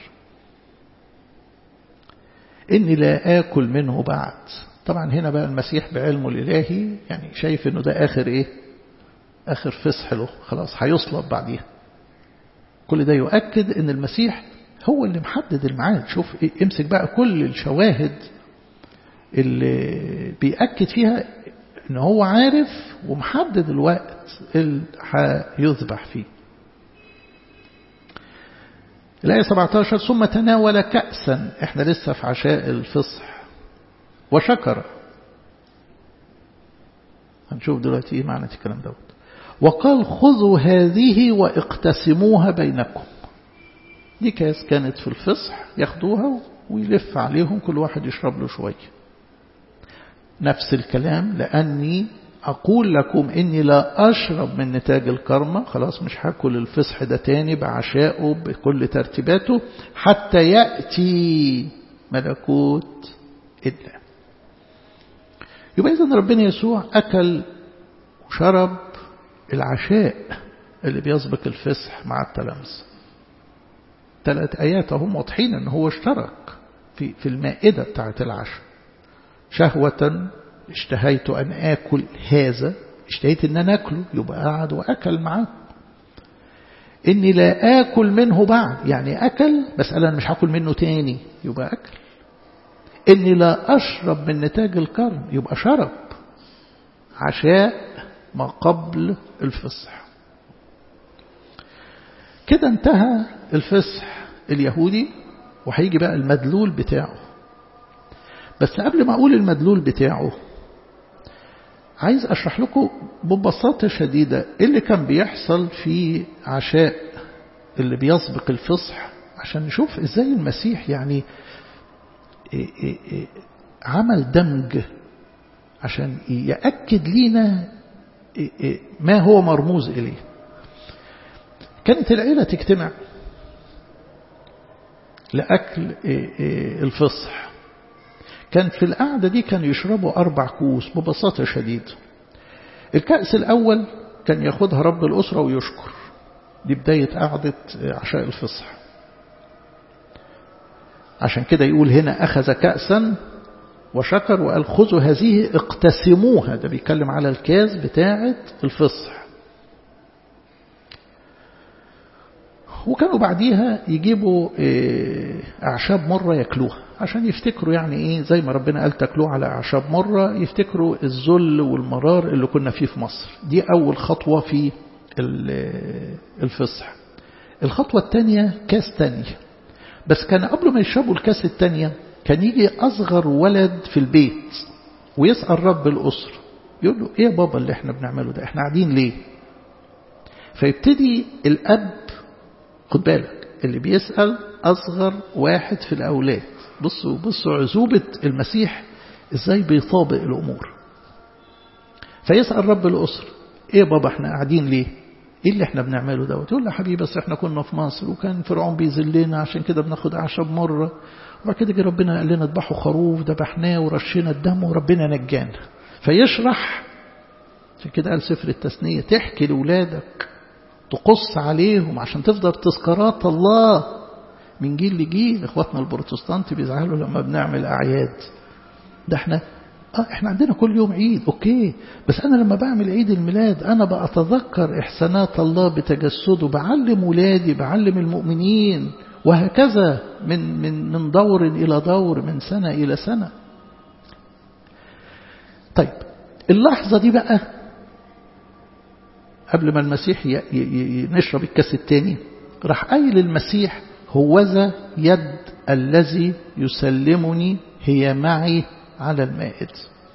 Speaker 1: إني لا آكل منه بعد طبعا هنا بقى المسيح بعلمه الإلهي يعني شايف إنه ده آخر إيه آخر فصح له خلاص هيصلب بعديها كل ده يؤكد إن المسيح هو اللي محدد الميعاد شوف إيه امسك بقى كل الشواهد اللي بيأكد فيها إن هو عارف ومحدد الوقت اللي هيذبح فيه الآية 17 ثم تناول كأسا احنا لسه في عشاء الفصح وشكر هنشوف دلوقتي ايه معنى الكلام دوت وقال خذوا هذه واقتسموها بينكم دي كاس كانت في الفصح ياخدوها ويلف عليهم كل واحد يشرب له شوية نفس الكلام لأني أقول لكم إني لا أشرب من نتاج الكرمة خلاص مش هاكل الفصح ده تاني بعشائه بكل ترتيباته حتى يأتي ملكوت الله يبقى إذن ربنا يسوع أكل وشرب العشاء اللي بيسبق الفصح مع التلامذة ثلاث آيات هم واضحين أن هو اشترك في في المائدة بتاعت العشاء شهوة اشتهيت أن آكل هذا اشتهيت أن أنا أكله يبقى قعد وأكل معاه إني لا آكل منه بعد يعني أكل بس أنا مش هاكل منه تاني يبقى أكل إني لا أشرب من نتاج الكرم يبقى شرب عشاء ما قبل الفصح كده انتهى الفصح اليهودي وهيجي بقى المدلول بتاعه بس قبل ما أقول المدلول بتاعه عايز أشرح لكم ببساطة شديدة إيه اللي كان بيحصل في عشاء اللي بيسبق الفصح عشان نشوف إزاي المسيح يعني إيه إيه إيه عمل دمج عشان يأكد لينا ما هو مرموز إليه كانت العيلة تجتمع لأكل الفصح كان في القعدة دي كانوا يشربوا أربع كؤوس ببساطة شديدة الكأس الأول كان ياخدها رب الأسرة ويشكر دي بداية قعدة عشاء الفصح عشان كده يقول هنا أخذ كأسا وشكر وقال خذوا هذه اقتسموها ده بيتكلم على الكاس بتاعة الفصح وكانوا بعديها يجيبوا أعشاب مرة ياكلوها عشان يفتكروا يعني إيه زي ما ربنا قال تاكلوه على أعشاب مرة يفتكروا الذل والمرار اللي كنا فيه في مصر دي أول خطوة في الفصح الخطوة الثانية كاس تانية بس كان قبل ما يشربوا الكاس الثانية كان يجي أصغر ولد في البيت ويسأل رب الأسرة يقول له إيه يا بابا اللي احنا بنعمله ده احنا قاعدين ليه فيبتدي الأب خد بالك اللي بيسأل أصغر واحد في الأولاد بصوا بصوا عزوبة المسيح إزاي بيطابق الأمور فيسأل رب الأسرة إيه بابا احنا قاعدين ليه ايه اللي احنا بنعمله دوت يقول له حبيبي بس احنا كنا في مصر وكان فرعون بيذلنا عشان كده بناخد اعشاب مره وبعد كده جه ربنا قال لنا اذبحوا خروف ذبحناه ورشينا الدم وربنا نجانا فيشرح عشان كده قال سفر التثنيه تحكي لاولادك تقص عليهم عشان تفضل تذكارات الله من جيل لجيل اخواتنا البروتستانت بيزعلوا لما بنعمل اعياد ده احنا اه احنا عندنا كل يوم عيد اوكي بس انا لما بعمل عيد الميلاد انا بأتذكر احسانات الله بتجسده بعلم ولادي بعلم المؤمنين وهكذا من من من دور الى دور من سنه الى سنه طيب اللحظه دي بقى قبل ما المسيح نشرب الكاس الثاني راح قايل المسيح هوذا يد الذي يسلمني هي معي على المائد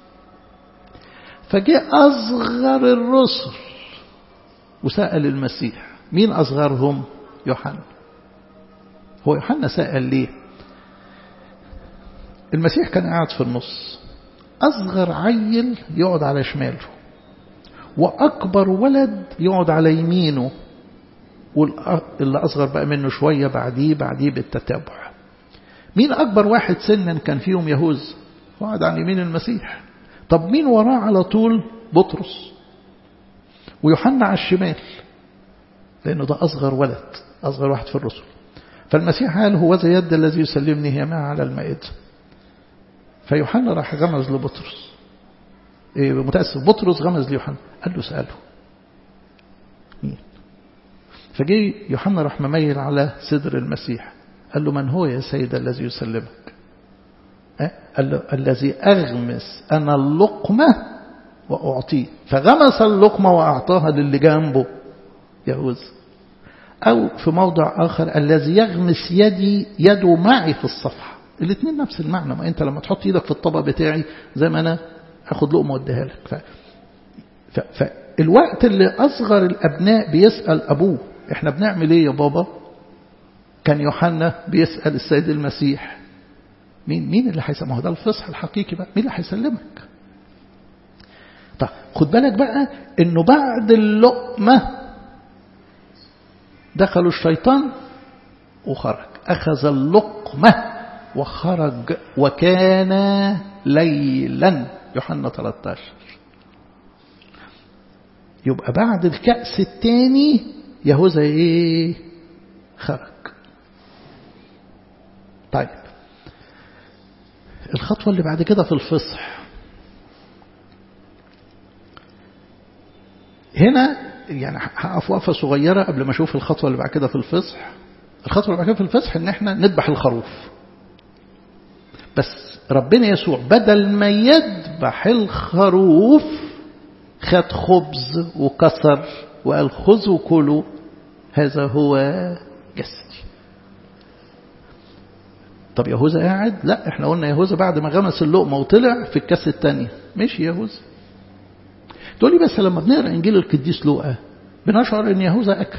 Speaker 1: فجاء أصغر الرسل وسأل المسيح مين أصغرهم يوحنا هو يوحنا سأل ليه المسيح كان قاعد في النص أصغر عيل يقعد على شماله وأكبر ولد يقعد على يمينه واللي أصغر بقى منه شوية بعديه بعديه بالتتابع مين أكبر واحد سنا كان فيهم يهوذا وقعد عن يمين المسيح طب مين وراه على طول بطرس ويوحنا على الشمال لأنه ده أصغر ولد أصغر واحد في الرسل فالمسيح قال هو ذا يد الذي يسلمني هي معه على المائدة فيوحنا راح غمز لبطرس إيه متأسف بطرس غمز ليوحنا قال له اسأله مين فجي يوحنا راح مميل على صدر المسيح قال له من هو يا سيد الذي يسلمك قال له الذي أغمس أنا اللقمة وأعطيه فغمس اللقمة وأعطاها للي جنبه يهوذا أو في موضع آخر الذي يغمس يدي يده معي في الصفحة الاثنين نفس المعنى ما أنت لما تحط إيدك في الطبق بتاعي زي ما أنا أخد لقمة واديها لك ف... ف... فالوقت اللي أصغر الأبناء بيسأل أبوه إحنا بنعمل إيه يا بابا كان يوحنا بيسأل السيد المسيح مين مين اللي هيسلمك ما هو ده الفصح الحقيقي بقى مين اللي هيسلمك طب خد بالك بقى انه بعد اللقمه دخلوا الشيطان وخرج اخذ اللقمه وخرج وكان ليلا يوحنا 13 يبقى بعد الكأس الثاني يهوذا ايه خرج طيب الخطوة اللي بعد كده في الفصح هنا يعني هقف وقفة صغيرة قبل ما أشوف الخطوة اللي بعد كده في الفصح الخطوة اللي بعد كده في الفصح إن إحنا نذبح الخروف بس ربنا يسوع بدل ما يذبح الخروف خد خبز وكسر وقال خذوا كلوا هذا هو جسدي طب يهوذا قاعد لا احنا قلنا يهوذا بعد ما غمس اللقمة وطلع في الكاس الثانية مش يهوذا تقول لي بس لما بنقرا انجيل القديس لوقا بنشعر ان يهوذا اكل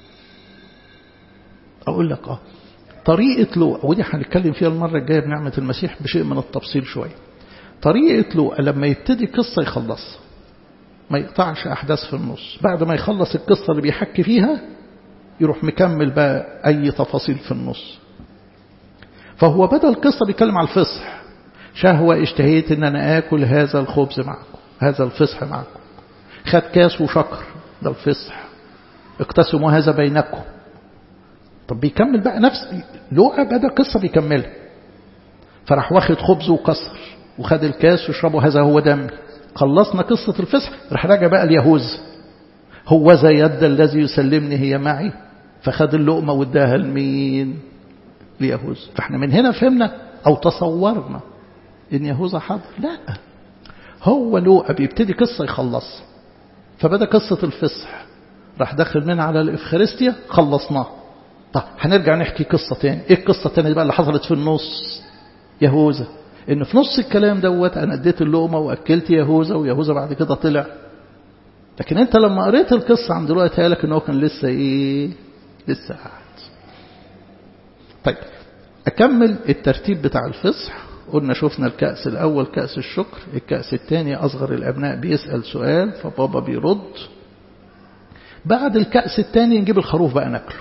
Speaker 1: اقول لك اه طريقة لوقا ودي هنتكلم فيها المرة الجاية بنعمة المسيح بشيء من التفصيل شوية طريقة لوقا لما يبتدي قصة يخلصها ما يقطعش أحداث في النص بعد ما يخلص القصة اللي بيحكي فيها يروح مكمل بقى أي تفاصيل في النص فهو بدأ القصة بيتكلم على الفصح شهوة اشتهيت ان انا اكل هذا الخبز معكم هذا الفصح معكم خد كاس وشكر ده الفصح اقتسموا هذا بينكم طب بيكمل بقى نفس لوقا بدأ قصة بيكملها فراح واخد خبز وكسر وخد الكاس وشربوا هذا هو دمي خلصنا قصة الفصح راح راجع بقى اليهوذ هو ذا يد الذي يسلمني هي معي فخد اللقمة واداها لمين ليهوذا فاحنا من هنا فهمنا او تصورنا ان يهوذا حاضر لا هو لوقا بيبتدي قصة يخلص فبدأ قصة الفصح راح داخل منها على الإفخارستيا خلصناه طب هنرجع نحكي قصة تاني ايه القصة التانية بقى اللي حصلت في النص يهوذا ان في نص الكلام دوت انا اديت اللقمة واكلت يهوذا ويهوذا بعد كده طلع لكن انت لما قريت القصة عند دلوقتي قالك ان هو كان لسه ايه لسه قاعد طيب اكمل الترتيب بتاع الفصح قلنا شفنا الكأس الأول كأس الشكر الكأس الثاني أصغر الأبناء بيسأل سؤال فبابا بيرد بعد الكأس الثاني نجيب الخروف بقى ناكله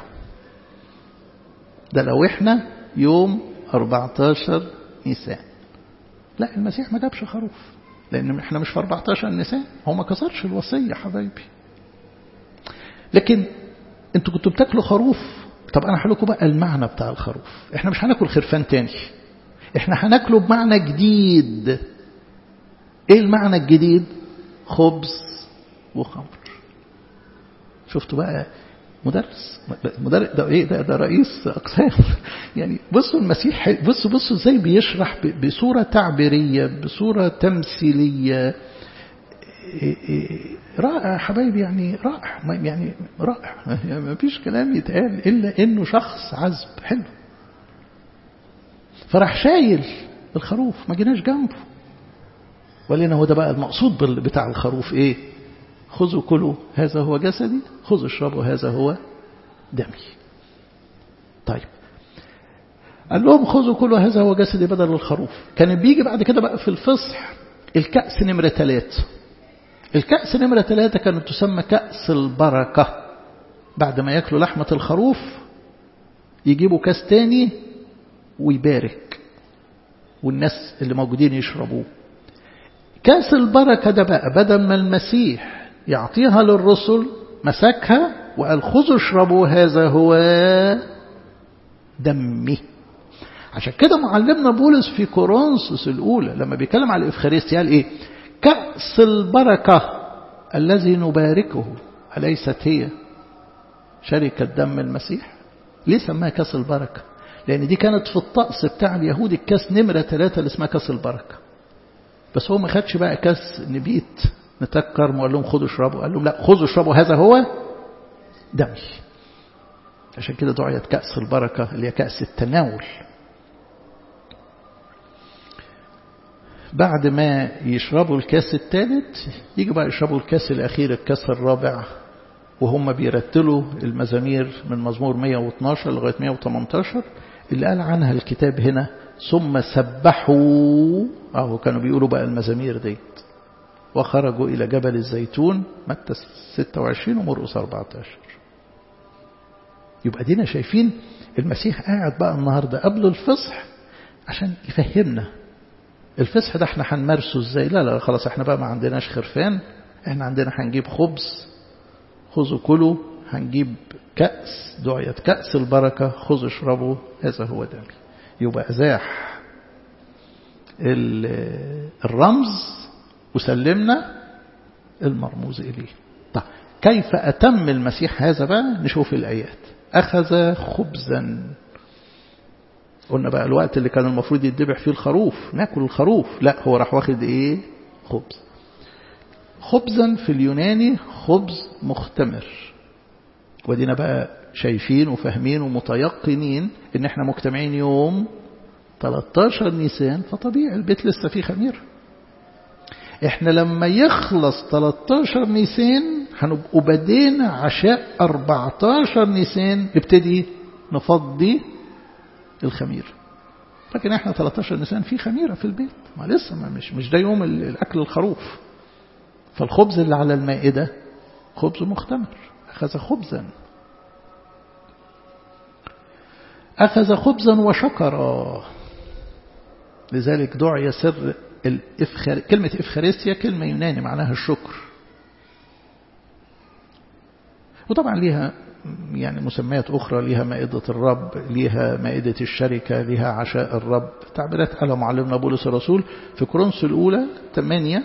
Speaker 1: ده لو احنا يوم 14 نيسان لا المسيح ما جابش خروف لأن احنا مش في 14 نيسان هو ما كسرش الوصية حبايبي لكن انتوا كنتوا بتاكلوا خروف طب انا هقول لكم بقى المعنى بتاع الخروف احنا مش هناكل خرفان تاني احنا هناكله بمعنى جديد ايه المعنى الجديد خبز وخمر شفتوا بقى مدرس مدرس ده ايه ده ده رئيس اقسام يعني بصوا المسيح بصوا بصوا ازاي بيشرح بصوره تعبيريه بصوره تمثيليه رائع حبايبي يعني رائع يعني رائع ما فيش كلام يتقال الا انه شخص عذب حلو فراح شايل الخروف ما جيناش جنبه ولنا هو ده بقى المقصود بتاع الخروف ايه خذوا كلوا هذا هو جسدي خذوا اشربوا هذا هو دمي طيب قال لهم خذوا كلوا هذا هو جسدي بدل الخروف كان بيجي بعد كده بقى في الفصح الكأس نمرة ثلاثة الكأس نمرة ثلاثة كانت تسمى كأس البركة بعد ما يأكلوا لحمة الخروف يجيبوا كاس تاني ويبارك والناس اللي موجودين يشربوه كاس البركة ده بقى بدل ما المسيح يعطيها للرسل مسكها وقال خذوا اشربوا هذا هو دمي عشان كده معلمنا بولس في كورنثوس الأولى لما بيتكلم على الإفخارستيا قال إيه كأس البركة الذي نباركه أليست هي شركة دم المسيح ليه سماها كأس البركة لأن دي كانت في الطقس بتاع اليهود الكاس نمرة ثلاثة اللي اسمها كاس البركة بس هو ما خدش بقى كاس نبيت نتكر وقال لهم خذوا اشربوا قال لهم لا خذوا اشربوا هذا هو دمي عشان كده دعيت كأس البركة اللي هي كأس التناول بعد ما يشربوا الكاس الثالث يجي بقى يشربوا الكاس الأخير الكاس الرابع وهم بيرتلوا المزامير من مزمور 112 لغاية 118 اللي قال عنها الكتاب هنا ثم سبحوا أهو كانوا بيقولوا بقى المزامير ديت وخرجوا إلى جبل الزيتون متى 26 ومرقس 14 يبقى دينا شايفين المسيح قاعد بقى النهاردة قبل الفصح عشان يفهمنا الفصح ده احنا هنمارسه ازاي لا لا خلاص احنا بقى ما عندناش خرفان احنا عندنا هنجيب خبز خذوا كلوا هنجيب كأس دعية كأس البركة خذوا اشربوا هذا هو دمي يبقى أزاح الرمز وسلمنا المرموز إليه طيب كيف أتم المسيح هذا بقى نشوف الآيات أخذ خبزا قلنا بقى الوقت اللي كان المفروض يتذبح فيه الخروف ناكل الخروف لا هو راح واخد ايه خبز خبزا في اليوناني خبز مختمر ودينا بقى شايفين وفاهمين ومتيقنين ان احنا مجتمعين يوم 13 نيسان فطبيعي البيت لسه فيه خميره احنا لما يخلص 13 نيسان هنبقوا بدينا عشاء 14 نيسان نبتدي نفضي الخمير لكن احنا 13 نيسان في خميره في البيت ما لسه ما مش مش ده يوم الاكل الخروف فالخبز اللي على المائده خبز مختمر اخذ خبزا اخذ خبزا وشكرا لذلك دعي سر الإفخار... كلمة إفخارستيا كلمة يوناني معناها الشكر وطبعا ليها يعني مسميات أخرى ليها مائدة الرب ليها مائدة الشركة ليها عشاء الرب تعبيرات قالها معلمنا بولس الرسول في كورنثوس الأولى 8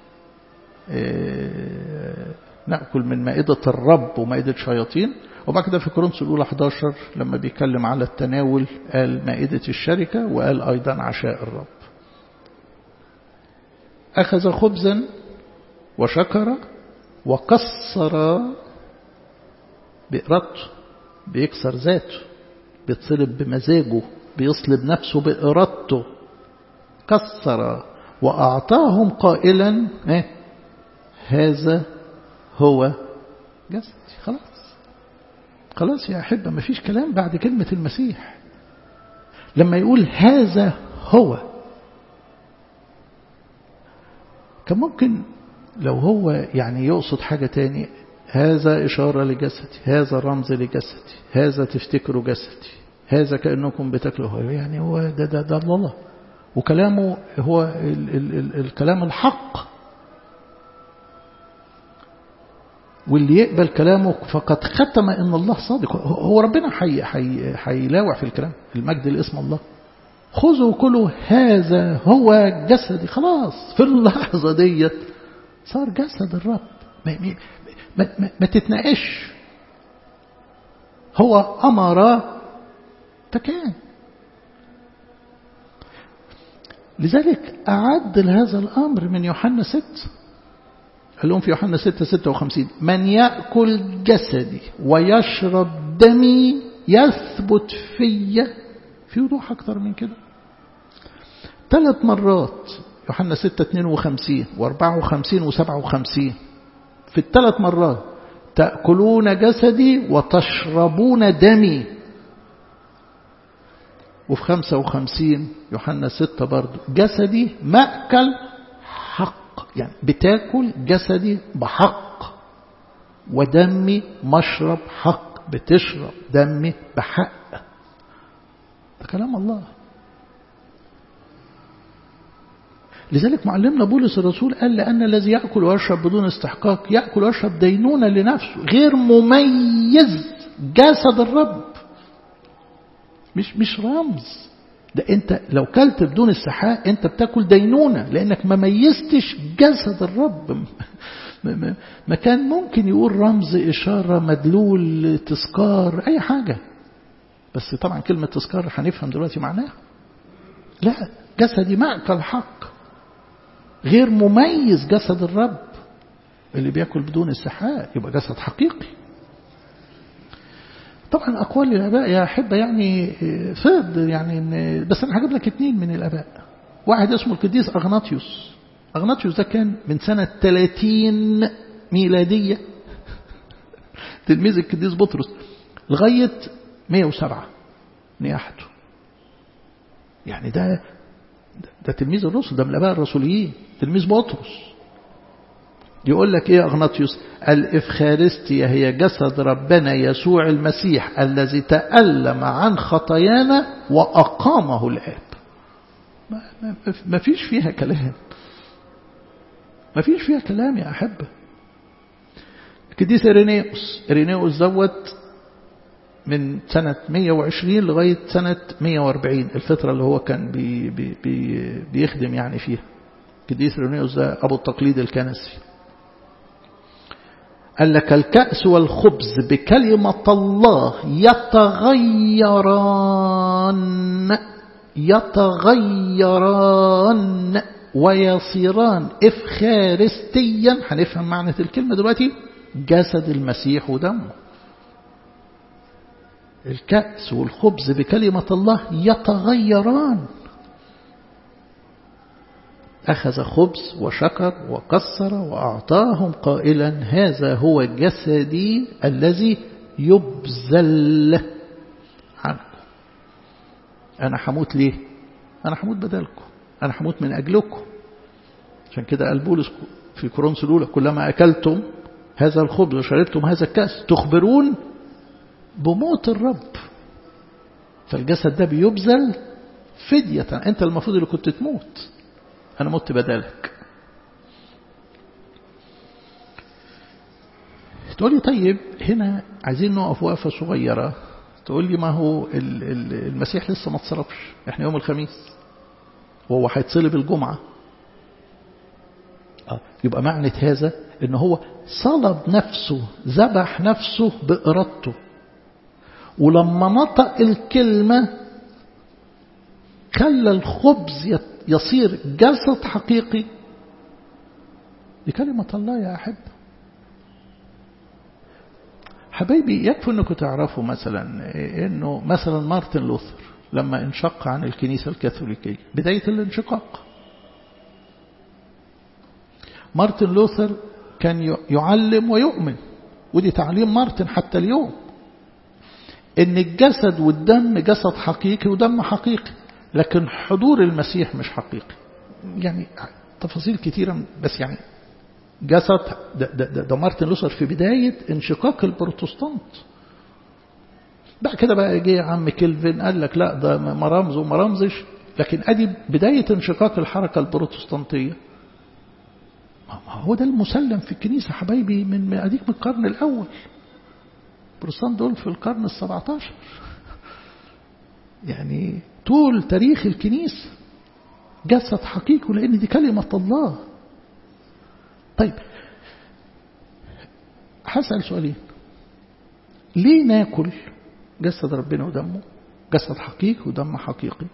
Speaker 1: نأكل من مائدة الرب ومائدة شياطين وبعد كده في كورنثوس الأولى 11 لما بيتكلم على التناول قال مائدة الشركة وقال أيضا عشاء الرب أخذ خبزا وشكر وكسر بإرادته بيكسر ذاته بيتصلب بمزاجه بيصلب نفسه بإرادته كسر وأعطاهم قائلا إيه؟ هذا هو جسدي خلاص خلاص يا أحبة ما فيش كلام بعد كلمة المسيح لما يقول هذا هو كان ممكن لو هو يعني يقصد حاجة تاني هذا إشارة لجسدي هذا رمز لجسدي هذا تفتكروا جسدي هذا كأنكم بتاكلوا يعني هو ده ده ده الله وكلامه هو ال ال ال الكلام الحق واللي يقبل كلامه فقد ختم ان الله صادق هو ربنا حي حي حيلاوع في الكلام المجد لاسم الله خذوا كلوا هذا هو جسدي خلاص في اللحظة ديت صار جسد الرب ما, ما, ما, ما تتناقش هو أمر فكان لذلك أعد لهذا الأمر من يوحنا 6 قال لهم في يوحنا 6 56 من يأكل جسدي ويشرب دمي يثبت في في وضوح أكثر من كده ثلاث مرات يوحنا 6 52 و54 و57 في الثلاث مرات تأكلون جسدي وتشربون دمي وفي 55 يوحنا 6 برضو جسدي مأكل حق يعني بتاكل جسدي بحق ودمي مشرب حق بتشرب دمي بحق ده كلام الله لذلك معلمنا بولس الرسول قال لأن الذي يأكل ويشرب بدون استحقاق يأكل ويشرب دينونة لنفسه غير مميز جسد الرب مش مش رمز ده انت لو كلت بدون استحقاق انت بتاكل دينونة لانك ما ميزتش جسد الرب ما كان ممكن يقول رمز إشارة مدلول تذكار أي حاجة بس طبعا كلمة تذكار هنفهم دلوقتي معناها لا جسدي مأكل حق غير مميز جسد الرب اللي بياكل بدون استحقاق يبقى جسد حقيقي طبعا أقوال الآباء يا أحبة يعني فاد يعني بس أنا هجيب لك اثنين من الآباء واحد اسمه القديس أغناطيوس أغناطيوس ده كان من سنة 30 ميلادية تلميذ القديس بطرس لغاية 107 نياحته يعني ده ده تلميذ الرسل ده من الآباء الرسوليين تلميذ بطرس يقول لك ايه اغناطيوس الافخارستيا هي جسد ربنا يسوع المسيح الذي تألم عن خطايانا وأقامه الآب ما فيش فيها كلام ما فيش فيها كلام يا أحبة القديس إرينيوس إرينيوس دوت من سنة 120 لغاية سنة 140 الفترة اللي هو كان بي بي بي بيخدم يعني فيها القديس إرينيوس ده أبو التقليد الكنسي قال لك الكأس والخبز بكلمة الله يتغيران يتغيران ويصيران إفخارستيا هنفهم معنى الكلمة دلوقتي جسد المسيح ودمه الكأس والخبز بكلمة الله يتغيران أخذ خبز وشكر وكسر وأعطاهم قائلا هذا هو جسدي الذي يبذل عنكم أنا حموت ليه أنا حموت بدلكم أنا حموت من أجلكم عشان كده قال بولس في كورنثوس الأولى كلما أكلتم هذا الخبز وشربتم هذا الكأس تخبرون بموت الرب فالجسد ده بيبذل فدية أنت المفروض اللي كنت تموت أنا مت بدالك تقول لي طيب هنا عايزين نقف وقفة صغيرة تقول لي ما هو المسيح لسه ما اتصلبش احنا يوم الخميس وهو هيتصلب الجمعة آه. يبقى معنى هذا ان هو صلب نفسه ذبح نفسه بإرادته ولما نطق الكلمة خلى الخبز يصير جسد حقيقي دي كلمة الله يا أحب حبايبي يكفي أنكم تعرفوا مثلا أنه مثلا مارتن لوثر لما انشق عن الكنيسة الكاثوليكية بداية الانشقاق مارتن لوثر كان يعلم ويؤمن ودي تعليم مارتن حتى اليوم ان الجسد والدم جسد حقيقي ودم حقيقي لكن حضور المسيح مش حقيقي يعني تفاصيل كتيرة بس يعني جسد ده, ده, ده, ده مارتن لوثر في بداية انشقاق البروتستانت بقى كده بقى جه عم كيلفن قال لك لا ده ما رمز وما رمزش لكن ادي بداية انشقاق الحركة البروتستانتية ما هو ده المسلم في الكنيسة حبايبي من اديك من القرن الاول البروتستانت دول في القرن السبعة عشر يعني طول تاريخ الكنيسة جسد حقيقي لأن دي كلمة الله طيب هسأل سؤالين ليه ناكل جسد ربنا ودمه جسد حقيقي ودم حقيقي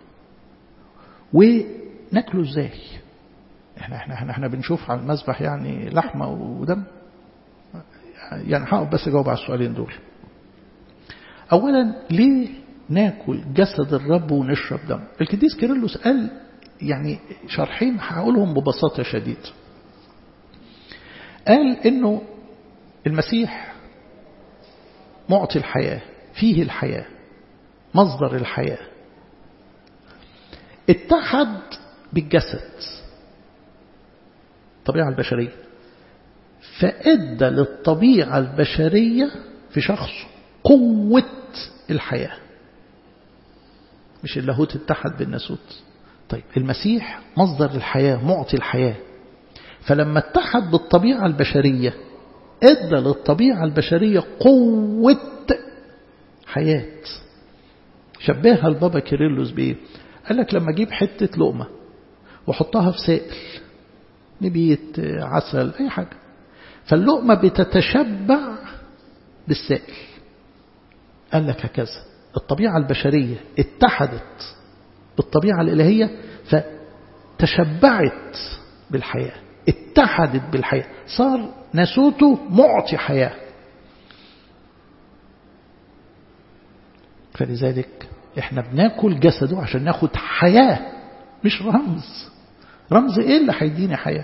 Speaker 1: وناكله ازاي احنا احنا احنا, احنا بنشوف على المذبح يعني لحمه ودم يعني هقف بس اجاوب على السؤالين دول اولا ليه ناكل جسد الرب ونشرب دم القديس كيرلس قال يعني شرحين هقولهم ببساطة شديدة قال انه المسيح معطي الحياة فيه الحياة مصدر الحياة اتحد بالجسد الطبيعة البشرية فأدى للطبيعة البشرية في شخصه قوة الحياة مش اللاهوت اتحد بالناسوت طيب المسيح مصدر الحياة معطي الحياة فلما اتحد بالطبيعة البشرية ادى للطبيعة البشرية قوة حياة شبهها البابا كيرلس بإيه قال لك لما اجيب حتة لقمة وحطها في سائل نبيت عسل أي حاجة فاللقمة بتتشبع بالسائل قال لك هكذا الطبيعة البشرية اتحدت بالطبيعة الإلهية فتشبعت بالحياة اتحدت بالحياة صار ناسوته معطي حياة فلذلك احنا بناكل جسده عشان ناخد حياة مش رمز رمز ايه اللي هيديني حياة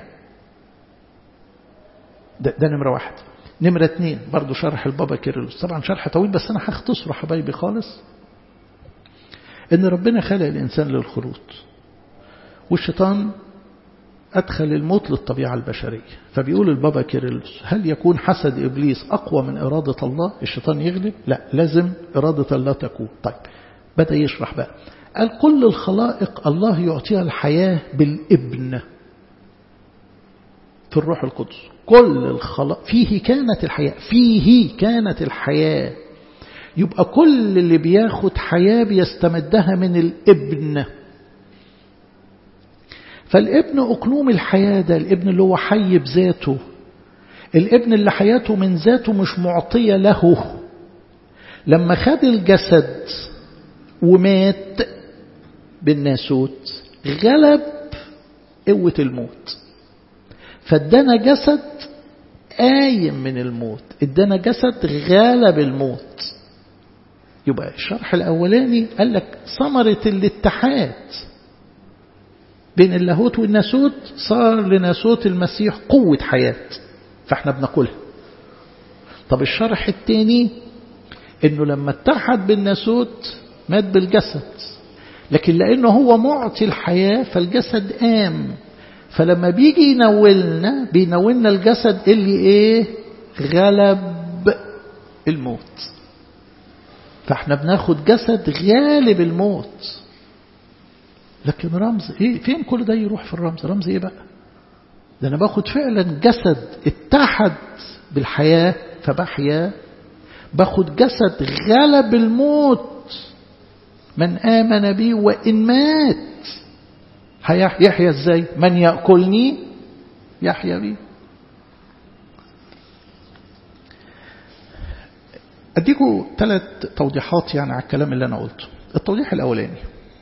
Speaker 1: ده, ده نمرة واحد نمرة اتنين برضو شرح البابا كيرلس طبعا شرح طويل بس أنا هختصره حبايبي خالص إن ربنا خلق الإنسان للخروط والشيطان أدخل الموت للطبيعة البشرية فبيقول البابا كيرلس هل يكون حسد إبليس أقوى من إرادة الله الشيطان يغلب لا لازم إرادة الله تكون طيب بدأ يشرح بقى قال كل الخلائق الله يعطيها الحياة بالابن في الروح القدس كل الخلق فيه كانت الحياة فيه كانت الحياة يبقى كل اللي بياخد حياة بيستمدها من الابن فالابن أقلوم الحياة ده الابن اللي هو حي بذاته الابن اللي حياته من ذاته مش معطية له لما خد الجسد ومات بالناسوت غلب قوة الموت فادانا جسد قايم من الموت ادانا جسد غالب الموت يبقى الشرح الأولاني قال لك ثمرة الاتحاد بين اللاهوت والناسوت صار لناسوت المسيح قوة حياة فاحنا بناكلها طب الشرح الثاني انه لما اتحد بالناسوت مات بالجسد لكن لانه هو معطي الحياة فالجسد قام فلما بيجي ينولنا بينولنا الجسد اللي ايه غلب الموت فاحنا بناخد جسد غالب الموت لكن رمز ايه فين كل ده يروح في الرمز رمز ايه بقى ده انا باخد فعلا جسد اتحد بالحياة فبحيا باخد جسد غلب الموت من آمن بي وإن مات يحيى ازاي من يأكلني يحيى بي أديكوا ثلاث توضيحات يعني على الكلام اللي أنا قلته التوضيح الأولاني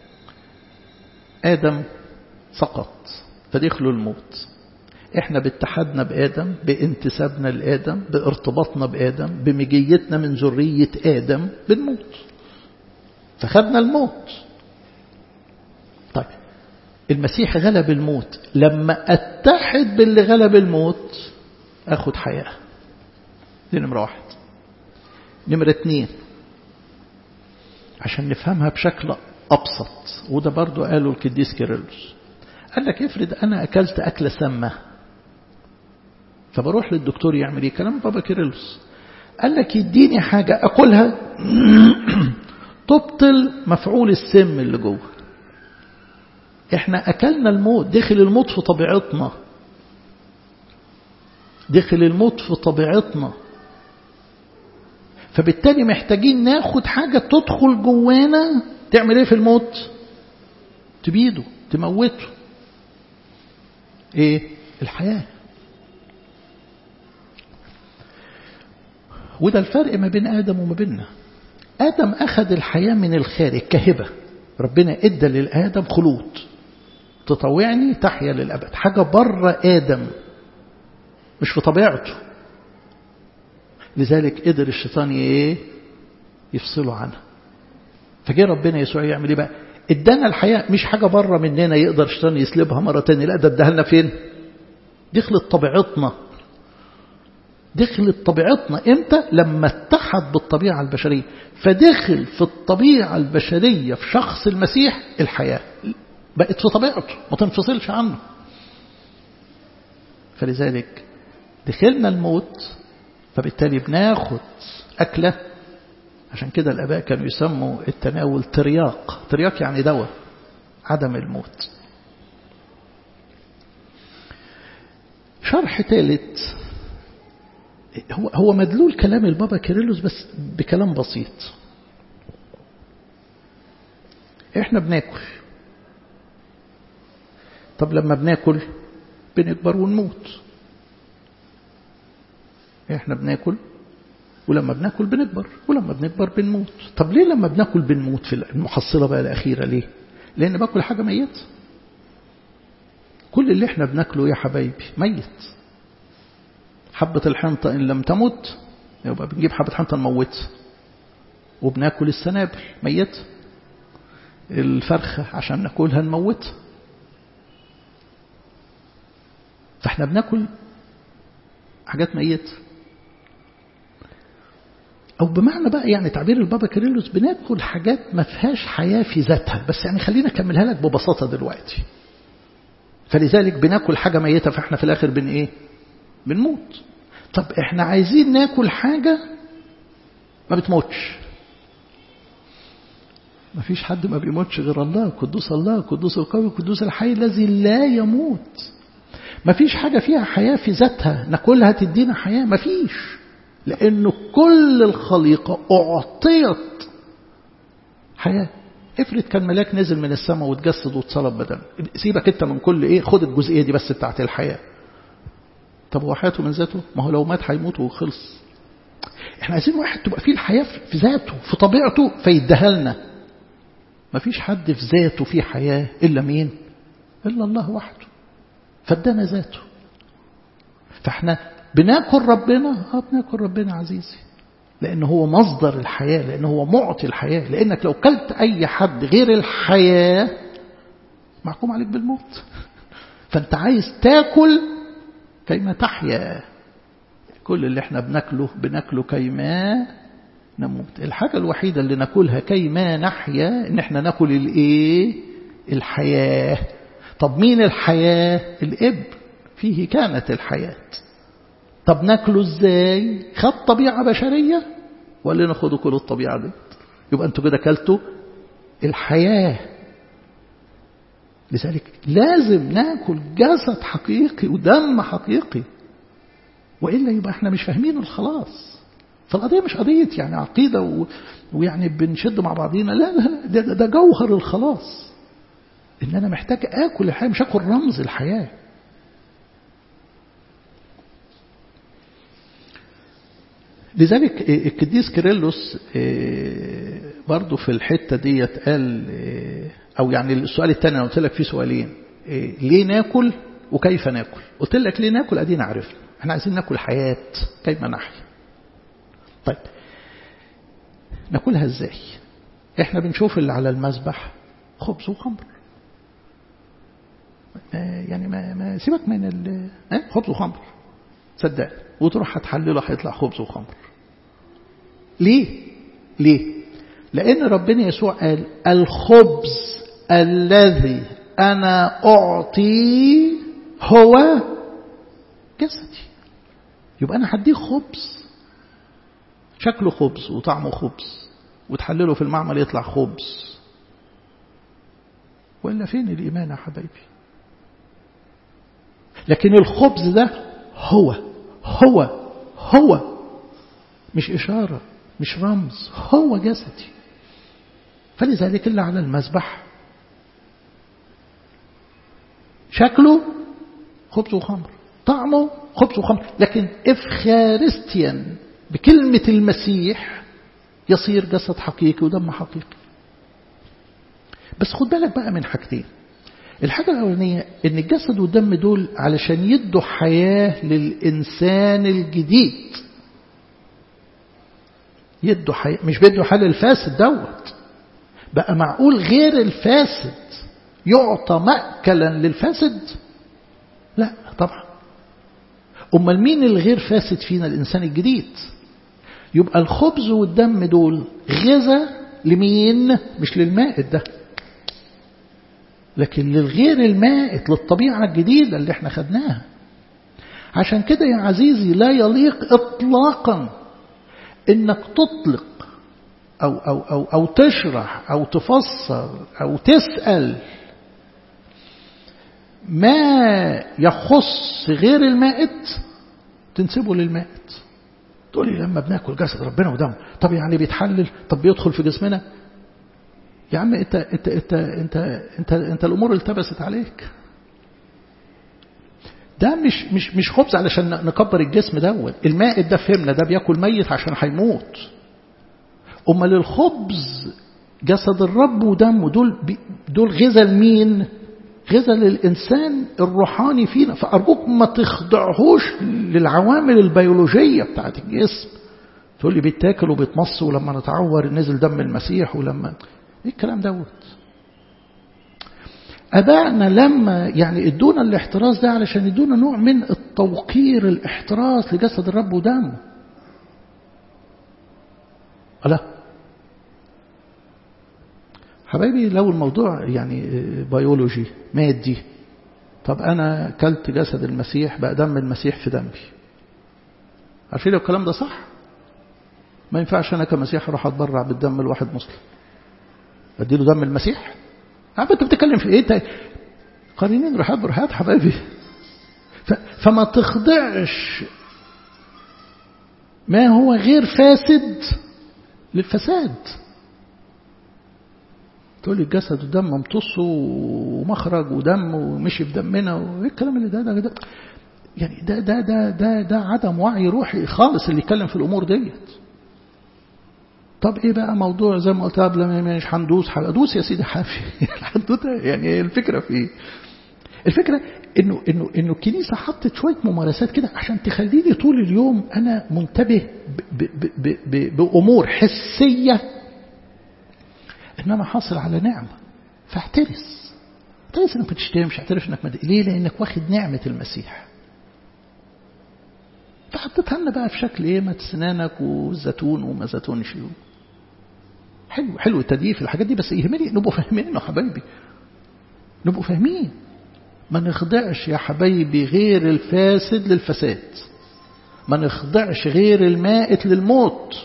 Speaker 1: آدم سقط فدخلوا الموت احنا باتحادنا بآدم بانتسابنا لآدم بارتباطنا بآدم بمجيتنا من ذرية آدم بنموت فخدنا الموت طيب المسيح غلب الموت لما اتحد باللي غلب الموت اخد حياة دي نمرة واحد نمرة اتنين عشان نفهمها بشكل أبسط وده برضو قاله القديس كيرلس قال لك افرض أنا أكلت أكلة سامة فبروح للدكتور يعمل ايه كلام بابا كيرلس قال لك يديني حاجة أكلها تبطل مفعول السم اللي جوه احنا أكلنا الموت دخل الموت في طبيعتنا دخل الموت في طبيعتنا فبالتالي محتاجين ناخد حاجة تدخل جوانا تعمل ايه في الموت تبيده تموته ايه الحياة وده الفرق ما بين آدم وما بيننا آدم أخذ الحياة من الخارج كهبة ربنا إدى للآدم خلود تطوعني تحيا للأبد حاجة بره آدم مش في طبيعته لذلك قدر الشيطان ايه يفصله عنها فجاء ربنا يسوع يعمل ايه بقى ادانا الحياة مش حاجة بره مننا يقدر الشيطان يسلبها مرة تانية لا ده اداها لنا فين دخلت طبيعتنا دخلت طبيعتنا امتى لما اتحد بالطبيعة البشرية فدخل في الطبيعة البشرية في شخص المسيح الحياة بقت في طبيعته ما تنفصلش عنه فلذلك دخلنا الموت فبالتالي بناخد أكلة عشان كده الآباء كانوا يسموا التناول ترياق ترياق يعني دواء عدم الموت شرح ثالث هو هو مدلول كلام البابا كيرلس بس بكلام بسيط احنا بناكل طب لما بناكل بنكبر ونموت احنا بناكل ولما بناكل بنكبر ولما بنكبر بنموت طب ليه لما بناكل بنموت في المحصلة بقى الأخيرة ليه لأن باكل حاجة ميت كل اللي احنا بناكله يا حبايبي ميت حبة الحنطة إن لم تمت يبقى بنجيب حبة حنطة نموتها وبناكل السنابل ميت الفرخة عشان ناكلها نموتها فاحنا بناكل حاجات ميتة أو بمعنى بقى يعني تعبير البابا كيرلس بناكل حاجات ما فيهاش حياة في ذاتها بس يعني خلينا أكملها لك ببساطة دلوقتي فلذلك بناكل حاجة ميتة فاحنا في الآخر بن إيه بنموت طب احنا عايزين ناكل حاجة ما بتموتش ما فيش حد ما بيموتش غير الله قدوس الله قدوس القوي قدوس الحي الذي لا يموت ما فيش حاجة فيها حياة في ذاتها ناكلها تدينا حياة ما فيش لأنه كل الخليقة أعطيت حياة افرض كان ملاك نزل من السماء وتجسد وتصلب بدل سيبك انت من كل ايه خد الجزئية دي بس بتاعت الحياة طب هو حياته من ذاته ما هو لو مات هيموت وخلص احنا عايزين واحد تبقى فيه الحياة في ذاته في طبيعته فيديها لنا ما فيش حد في ذاته فيه حياة إلا مين إلا الله وحده فادانا ذاته فاحنا بناكل ربنا اه بناكل ربنا عزيزي لأن هو مصدر الحياة لأن هو معطي الحياة لأنك لو كلت أي حد غير الحياة محكوم عليك بالموت فأنت عايز تاكل كيما تحيا كل اللي احنا بناكله بناكله كيما نموت الحاجة الوحيدة اللي ناكلها كيما نحيا ان احنا ناكل الايه الحياة طب مين الحياة الابن فيه كانت الحياة طب ناكله ازاي خد طبيعة بشرية ولا ناخده كل الطبيعة دي يبقى انتوا كده كلتوا الحياة لذلك لازم ناكل جسد حقيقي ودم حقيقي وإلا يبقى احنا مش فاهمين الخلاص فالقضية مش قضية يعني عقيدة و... ويعني بنشد مع بعضينا لا لا ده, ده, ده جوهر الخلاص إن أنا محتاج آكل الحياة مش آكل رمز الحياة لذلك القديس كيرلس برضه في الحتة ديت قال أو يعني السؤال الثاني أنا قلت لك فيه سؤالين ليه ناكل وكيف ناكل قلت لك ليه ناكل أدينا عرفنا احنا عايزين ناكل حياة كيف نحيا طيب ناكلها ازاي احنا بنشوف اللي على المذبح خبز وخمر يعني ما, ما سيبك من ال خبز وخمر صدق وتروح هتحلله هيطلع خبز وخمر ليه ليه لان ربنا يسوع قال الخبز الذي انا اعطي هو جسدي يبقى انا هديه خبز شكله خبز وطعمه خبز وتحلله في المعمل يطلع خبز ولا فين الإيمان يا حبايبي لكن الخبز ده هو هو هو مش إشارة مش رمز هو جسدي فلذلك اللي على المذبح شكله خبز وخمر طعمه خبز وخمر لكن إفخارستيا بكلمة المسيح يصير جسد حقيقي ودم حقيقي بس خد بالك بقى من حاجتين الحاجة الأولانية إن الجسد والدم دول علشان يدوا حياة للإنسان الجديد يدوا حياة مش بيدوا حياة للفاسد دوت بقى معقول غير الفاسد يعطى مأكلا للفاسد لا طبعا أمال مين الغير فاسد فينا الإنسان الجديد يبقى الخبز والدم دول غذاء لمين مش للمائت ده لكن للغير المائت للطبيعة الجديدة اللي احنا خدناها عشان كده يا عزيزي لا يليق اطلاقا انك تطلق أو, أو, أو, أو تشرح أو تفسر أو تسأل ما يخص غير المائت تنسبه للمائت تقول لي لما بناكل جسد ربنا ودمه طب يعني بيتحلل طب بيدخل في جسمنا يا عم انت انت انت انت انت, انت الامور التبست عليك ده مش مش مش خبز علشان نكبر الجسم دوت المائت ده فهمنا ده بياكل ميت عشان هيموت امال الخبز جسد الرب ودمه دول دول غذاء لمين غذاء للإنسان الروحاني فينا فأرجوك ما تخضعهوش للعوامل البيولوجية بتاعت الجسم تقول لي بيتاكل وبيتمص ولما نتعور نزل دم المسيح ولما ايه الكلام دوت أبائنا لما يعني ادونا الاحتراز ده علشان ادونا نوع من التوقير الاحتراز لجسد الرب ودمه لا حبايبي لو الموضوع يعني بيولوجي مادي طب أنا كلت جسد المسيح بقى دم المسيح في دمي عارفين لو الكلام ده صح ما ينفعش أنا كمسيح أروح أتبرع بالدم لواحد مسلم أديله دم المسيح عم أنت بتتكلم في إيه قرينين رحاب برهات حبايبي فما تخضعش ما هو غير فاسد للفساد تقول لي الجسد ودم ممتص ومخرج ودم ومشي في دمنا وايه الكلام اللي ده ده, ده يعني ده ده ده ده ده عدم وعي روحي خالص اللي يتكلم في الامور ديت طب ايه بقى موضوع زي ما قلت قبل ما مش هندوس ادوس يا سيدي حافي الحدوته يعني الفكره في ايه الفكرة إنه, إنه, إنه الكنيسة حطت شوية ممارسات كده عشان تخليني طول اليوم أنا منتبه ب ب ب ب بأمور حسية إن أنا حاصل على نعمة فاحترس احترس إنك ما تشتمش احترس إنك ما ليه؟ لأنك واخد نعمة المسيح فحطيتها لنا بقى في شكل ايه ما سنانك والزيتون وما زيتونش حلو حلو التدقيق في الحاجات دي بس يهمني نبقوا فاهمينه حبايبي نبقوا فاهمين ما نخضعش يا حبايبي غير الفاسد للفساد ما نخضعش غير المائت للموت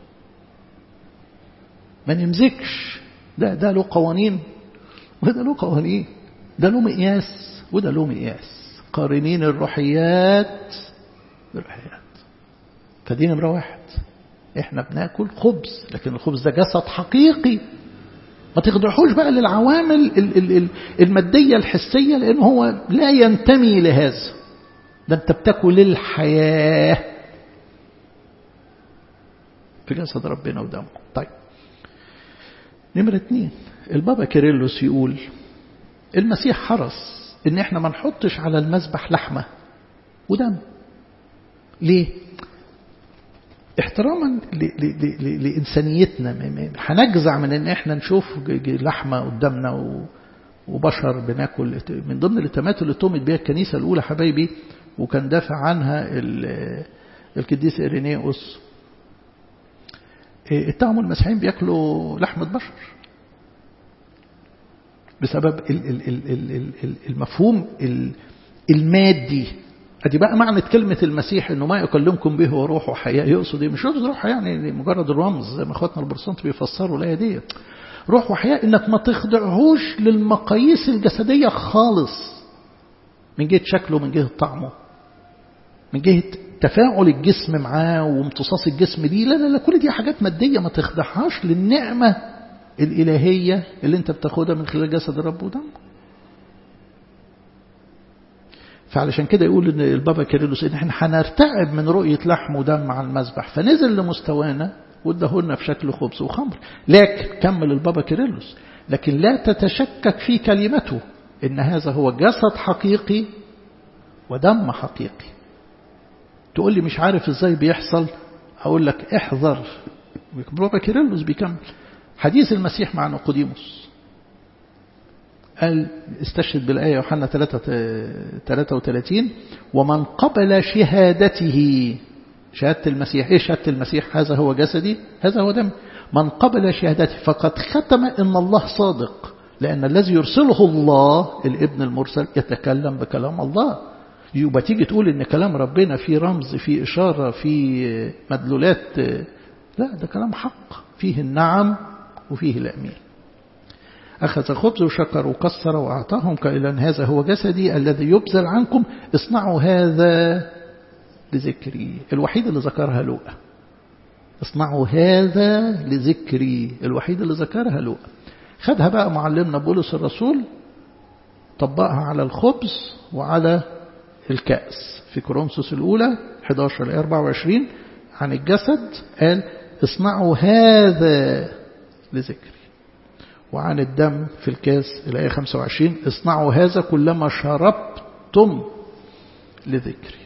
Speaker 1: ما نمزكش ده ده له قوانين وده له قوانين ده له مقياس وده له مقياس قارنين الروحيات بالروحيات فدي نمرة واحد احنا بناكل خبز لكن الخبز ده جسد حقيقي ما تخضعوش بقى للعوامل المادية الحسية لأن هو لا ينتمي لهذا ده انت بتاكل الحياة في جسد ربنا ودمه طيب نمرة اتنين البابا كيرلس يقول المسيح حرص ان احنا ما نحطش على المذبح لحمة ودم ليه احتراما لإنسانيتنا هنجزع من ان احنا نشوف لحمة قدامنا وبشر بناكل من ضمن التمات اللي تهمت بها الكنيسة الأولى حبايبي وكان دافع عنها القديس إيرينيوس اتهموا المسيحيين بياكلوا لحمة بشر بسبب المفهوم المادي ادي بقى معنى كلمة المسيح انه ما يكلمكم به وروح وحياة يقصد ايه مش يقصد روح يعني مجرد الرمز زي ما اخواتنا البرسنت بيفسروا الايه دي روح وحياة انك ما تخضعهوش للمقاييس الجسدية خالص من جهة شكله من جهة طعمه من جهة تفاعل الجسم معاه وامتصاص الجسم ليه لا لا لا كل دي حاجات مادية ما تخضعهاش للنعمة الإلهية اللي انت بتاخدها من خلال جسد الرب ودمه فعلشان كده يقول ان البابا كيرلس ان احنا هنرتعب من رؤية لحم ودم على المذبح فنزل لمستوانا وادهولنا في شكل خبز وخمر لكن كمل البابا كيرلس لكن لا تتشكك في كلمته ان هذا هو جسد حقيقي ودم حقيقي تقول لي مش عارف ازاي بيحصل اقول لك احذر البابا كيرلس بيكمل حديث المسيح مع نيقوديموس قال استشهد بالآية يوحنا 33 ومن قبل شهادته شهادة المسيح إيه شهادة المسيح هذا هو جسدي هذا هو دم من قبل شهادته فقد ختم إن الله صادق لأن الذي يرسله الله الابن المرسل يتكلم بكلام الله يبقى تيجي تقول إن كلام ربنا فيه رمز فيه إشارة فيه مدلولات لا ده كلام حق فيه النعم وفيه الأمين أخذ خبز وشكر وكسر وأعطاهم قائلا هذا هو جسدي الذي يبذل عنكم اصنعوا هذا لذكري الوحيد اللي ذكرها لوقا اصنعوا هذا لذكري الوحيد اللي ذكرها لوقا خدها بقى معلمنا بولس الرسول طبقها على الخبز وعلى الكأس في كورنثوس الأولى 11 ل 24 عن الجسد قال اصنعوا هذا لذكري وعن الدم في الكاس الآية 25 اصنعوا هذا كلما شربتم لذكري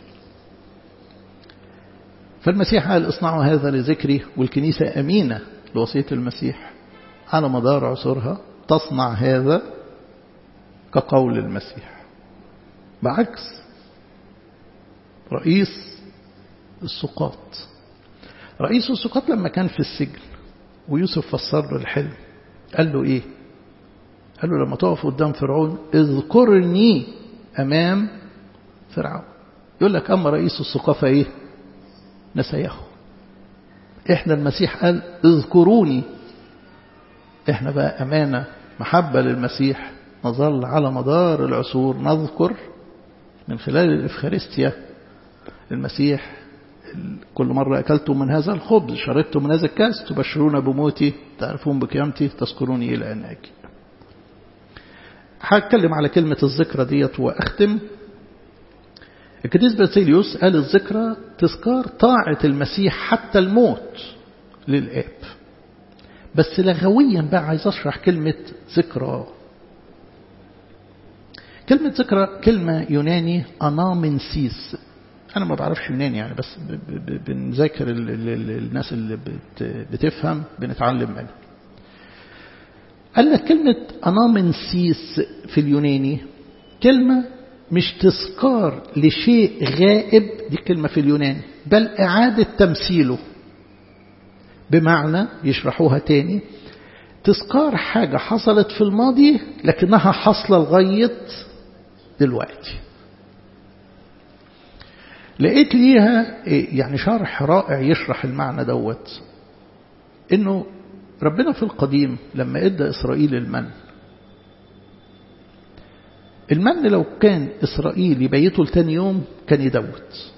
Speaker 1: فالمسيح قال اصنعوا هذا لذكري والكنيسة أمينة لوصية المسيح على مدار عصورها تصنع هذا كقول المسيح بعكس رئيس السقاط رئيس السقاط لما كان في السجن ويوسف فسر له الحلم قال له ايه قال له لما تقف قدام فرعون اذكرني امام فرعون يقول لك اما رئيس السقافه ايه نسيه احنا المسيح قال اذكروني احنا بقى امانه محبه للمسيح نظل على مدار العصور نذكر من خلال الافخارستيا المسيح كل مرة أكلتم من هذا الخبز شربتم من هذا الكاس تبشرون بموتي تعرفون بقيامتي تذكروني إلى أن أجي هتكلم على كلمة الذكرى ديت وأختم القديس باسيليوس قال الذكرى تذكار طاعة المسيح حتى الموت للآب بس لغويا بقى عايز أشرح كلمة ذكرى كلمة ذكرى كلمة يوناني أنامنسيس أنا ما بعرفش يوناني يعني بس بنذاكر الناس اللي بتفهم بنتعلم منه قال لك كلمة أنامنسيس في اليوناني كلمة مش تذكار لشيء غائب دي كلمة في اليوناني بل إعادة تمثيله بمعنى يشرحوها تاني تذكار حاجة حصلت في الماضي لكنها حصلة لغاية دلوقتي لقيت ليها يعني شرح رائع يشرح المعنى دوت انه ربنا في القديم لما ادى اسرائيل المن المن لو كان اسرائيل يبيته لتاني يوم كان يدوت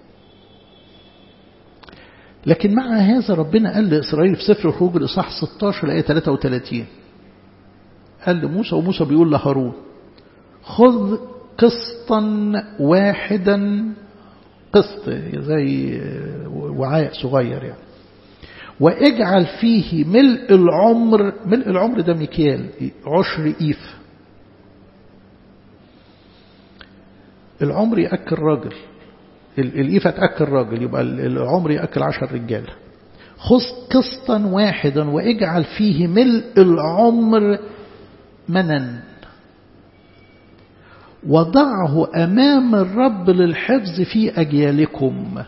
Speaker 1: لكن مع هذا ربنا قال لإسرائيل في سفر الخروج الإصحاح 16 الآية 33 قال لموسى وموسى بيقول لهارون خذ قسطا واحدا قسط زي وعاء صغير يعني واجعل فيه ملء العمر ملء العمر ده مكيال عشر إيف العمر يأكل راجل الإيفة تأكل راجل يبقى العمر يأكل عشر رجال خذ قسطا واحدا واجعل فيه ملء العمر منن وضعه أمام الرب للحفظ في أجيالكم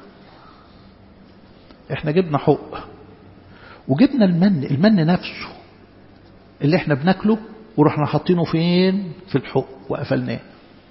Speaker 1: احنا جبنا حق وجبنا المن المن نفسه اللي احنا بناكله ورحنا حاطينه فين في الحق وقفلناه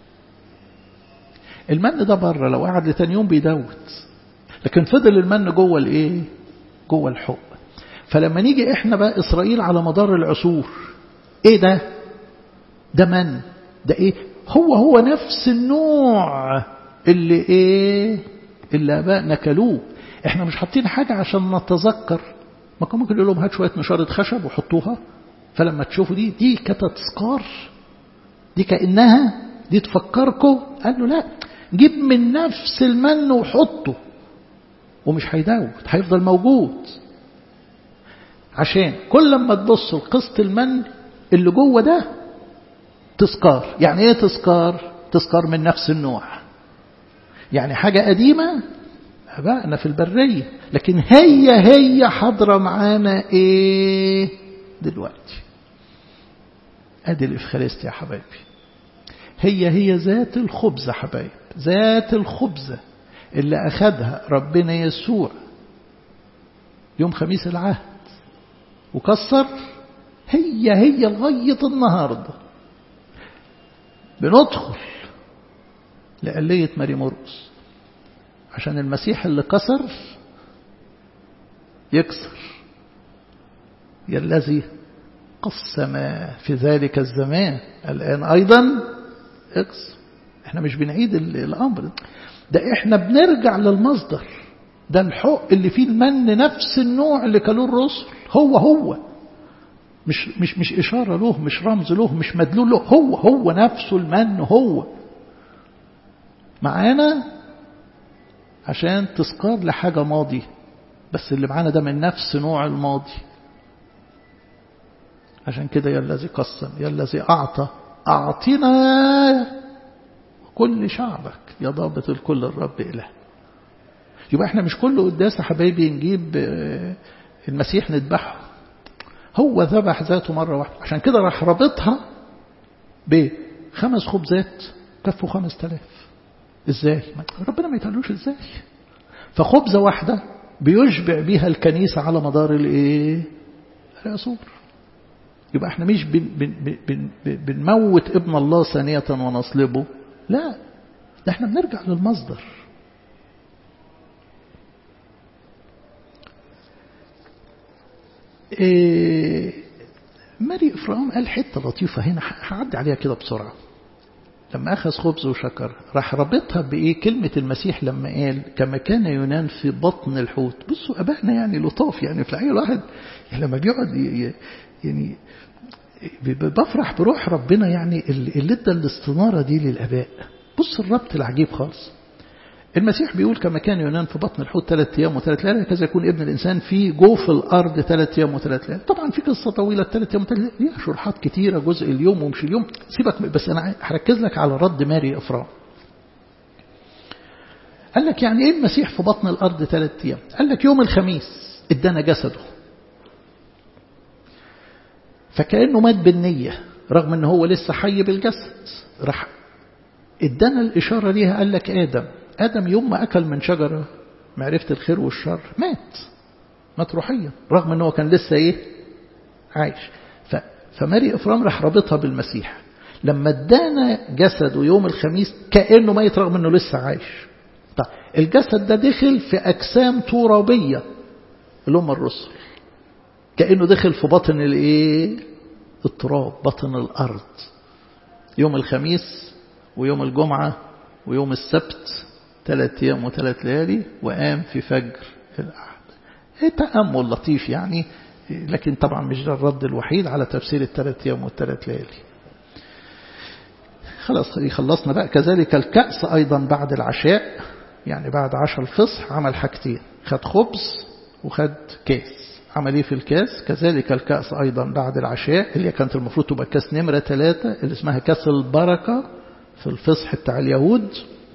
Speaker 1: المن ده بره لو قعد لتاني يوم بيدوت لكن فضل المن جوه الايه جوه الحق فلما نيجي احنا بقى اسرائيل على مدار العصور ايه ده ده من ده ايه هو هو نفس النوع اللي ايه اللي ابائنا كلوه احنا مش حاطين حاجة عشان نتذكر ما كان ممكن يقول لهم هات شوية نشارة خشب وحطوها فلما تشوفوا دي دي كتذكار دي كأنها دي تفكركم قال له لا جيب من نفس المن وحطه ومش هيدوت هيفضل موجود عشان كل لما تبص لقسط المن اللي جوه ده تذكار يعني ايه تذكار تذكار من نفس النوع يعني حاجة قديمة أبائنا في البرية لكن هي هي حاضرة معانا ايه دلوقتي ادي الافخارستيا يا حبايبي هي هي ذات الخبزة حبايب ذات الخبزة اللي أخذها ربنا يسوع يوم خميس العهد وكسر هي هي لغاية النهاردة بندخل لقلية ماري مرقس عشان المسيح اللي كسر يكسر يا الذي قسم في ذلك الزمان الآن أيضا اكسر احنا مش بنعيد الأمر ده احنا بنرجع للمصدر ده الحق اللي فيه المن نفس النوع اللي كانوا الرسل هو هو مش مش مش إشارة له مش رمز له مش مدلول له هو هو نفسه المن هو معانا عشان تذكار لحاجة ماضي بس اللي معانا ده من نفس نوع الماضي عشان كده يا الذي قسم يا الذي أعطى أعطنا كل شعبك يا ضابط الكل الرب إله يبقى احنا مش كل قداس يا حبايبي نجيب المسيح نذبحه هو ذبح ذاته مرة واحدة عشان كده راح رابطها بخمس خبزات كفوا خمس تلاف ازاي ربنا ما يتقالوش ازاي فخبزة واحدة بيشبع بيها الكنيسة على مدار الايه العصور يبقى احنا مش بن بن بن بنموت ابن الله ثانية ونصلبه لا ده احنا بنرجع للمصدر إيه ماري إفرام قال حتة لطيفة هنا هعدي عليها كده بسرعة لما أخذ خبز وشكر راح ربطها بإيه كلمة المسيح لما قال كما كان يونان في بطن الحوت بصوا أبائنا يعني لطاف يعني في الحقيقة الواحد يعني لما بيقعد يعني بفرح بروح ربنا يعني اللي ادى الاستنارة دي للآباء بص الربط العجيب خالص المسيح بيقول كما كان ينام في بطن الحوت ثلاث أيام وثلاث ليالي كذا يكون ابن الإنسان في جوف الأرض ثلاث أيام وثلاث ليالي طبعا في قصة طويلة ثلاث أيام وثلاث ليالي ليها شروحات كتيرة جزء اليوم ومش اليوم سيبك بس أنا هركز لك على رد ماري إفرام قال لك يعني إيه المسيح في بطن الأرض ثلاث أيام قال لك يوم الخميس ادانا جسده فكأنه مات بالنية رغم ان هو لسه حي بالجسد راح ادانا الإشارة ليها قال لك آدم آدم يوم ما أكل من شجرة معرفة الخير والشر مات مات روحيا رغم ان هو كان لسه ايه عايش ف... فماري إفرام راح رابطها بالمسيح لما ادانا جسده يوم الخميس كأنه ميت رغم انه لسه عايش طيب الجسد ده دخل في أجسام ترابية اللي هم الرسل كأنه دخل في بطن الايه التراب بطن الأرض يوم الخميس ويوم الجمعة ويوم السبت ثلاث أيام وثلاث ليالي وقام في فجر الأحد تأمل لطيف يعني لكن طبعا مش ده الرد الوحيد على تفسير الثلاث أيام والثلاث ليالي خلاص خلصنا بقى كذلك الكأس أيضا بعد العشاء يعني بعد عشاء الفصح عمل حاجتين خد خبز وخد كاس عمل ايه في الكاس كذلك الكأس أيضا بعد العشاء اللي كانت المفروض تبقى كاس نمرة ثلاثة اللي اسمها كاس البركة في الفصح بتاع اليهود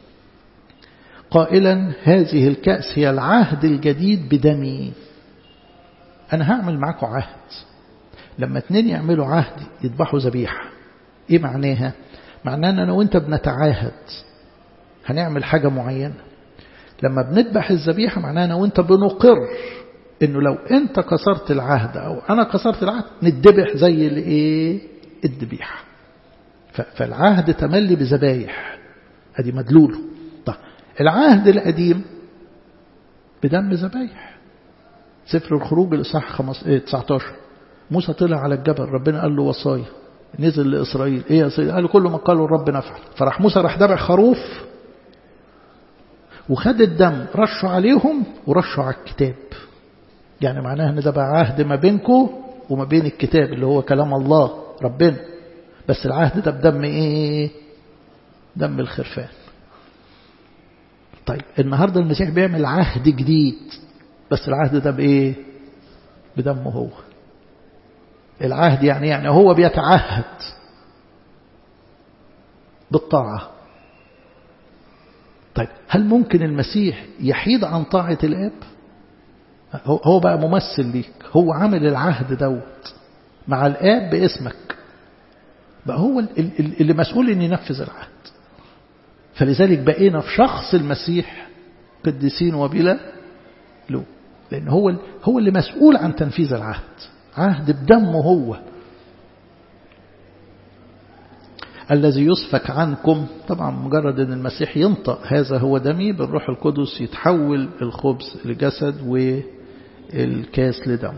Speaker 1: قائلا هذه الكأس هي العهد الجديد بدمي أنا هعمل معاكم عهد لما اتنين يعملوا عهد يذبحوا ذبيحة ايه معناها معناها ان انا وانت بنتعاهد هنعمل حاجة معينة لما بنذبح الذبيحة معناها انا وانت بنقر انه لو انت كسرت العهد او انا كسرت العهد نتذبح زي الايه الذبيحه فالعهد تملي بذبايح ادي مدلوله طيب العهد القديم بدم ذبايح سفر الخروج الاصحاح 19 موسى طلع على الجبل ربنا قال له وصايا نزل لاسرائيل ايه يا سيدي قال له كل ما قاله الرب نفعل فراح موسى راح ذبح خروف وخد الدم رشه عليهم ورشه على الكتاب يعني معناها ان ده بقى عهد ما بينكم وما بين الكتاب اللي هو كلام الله ربنا بس العهد ده بدم ايه دم الخرفان طيب النهاردة المسيح بيعمل عهد جديد بس العهد ده بايه بدمه هو العهد يعني يعني هو بيتعهد بالطاعة طيب هل ممكن المسيح يحيد عن طاعة الآب هو بقى ممثل ليك هو عامل العهد دوت مع الآب باسمك بقى هو اللي مسؤول ان ينفذ العهد فلذلك بقينا في شخص المسيح قديسين وبلا له لأن هو هو اللي مسؤول عن تنفيذ العهد عهد بدمه هو الذي يسفك عنكم طبعا مجرد ان المسيح ينطق هذا هو دمي بالروح القدس يتحول الخبز لجسد والكاس لدم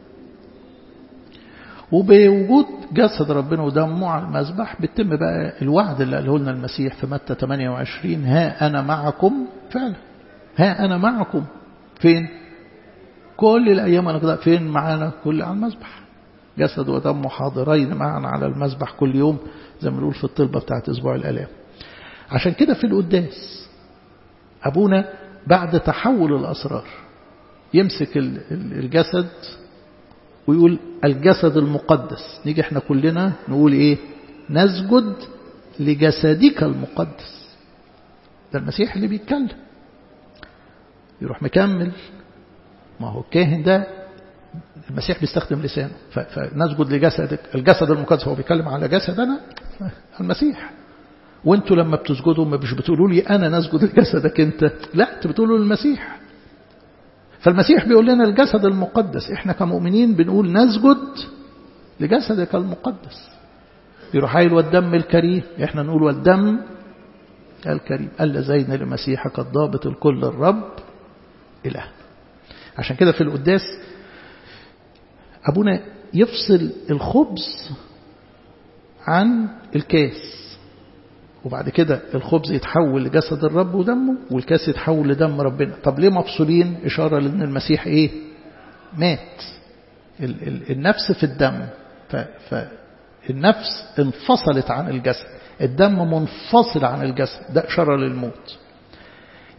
Speaker 1: وبوجود جسد ربنا ودمه على المذبح بيتم بقى الوعد اللي قاله لنا المسيح في متى 28 ها أنا معكم فعلا ها أنا معكم فين كل الأيام أنا كده فين معانا كل على المذبح جسد ودمه حاضرين معنا على المذبح كل يوم زي ما بنقول في الطلبة بتاعت أسبوع الآلام عشان كده في القداس أبونا بعد تحول الأسرار يمسك الجسد ويقول الجسد المقدس نيجي احنا كلنا نقول ايه نسجد لجسدك المقدس ده المسيح اللي بيتكلم يروح مكمل ما هو الكاهن ده المسيح بيستخدم لسانه فنسجد لجسدك الجسد المقدس هو بيتكلم على جسدنا المسيح وانتوا لما بتسجدوا مش بتقولوا لي انا نسجد لجسدك انت لا انتوا بتقولوا للمسيح فالمسيح بيقول لنا الجسد المقدس احنا كمؤمنين بنقول نسجد لجسدك المقدس يروح قايل والدم الكريم احنا نقول والدم الكريم اللذين لمسيحك الضابط الكل الرب إله عشان كده في القداس أبونا يفصل الخبز عن الكاس وبعد كده الخبز يتحول لجسد الرب ودمه والكاس يتحول لدم ربنا طب ليه مفصولين إشارة لأن المسيح إيه مات ال ال النفس في الدم فالنفس انفصلت عن الجسد الدم منفصل عن الجسد ده إشارة للموت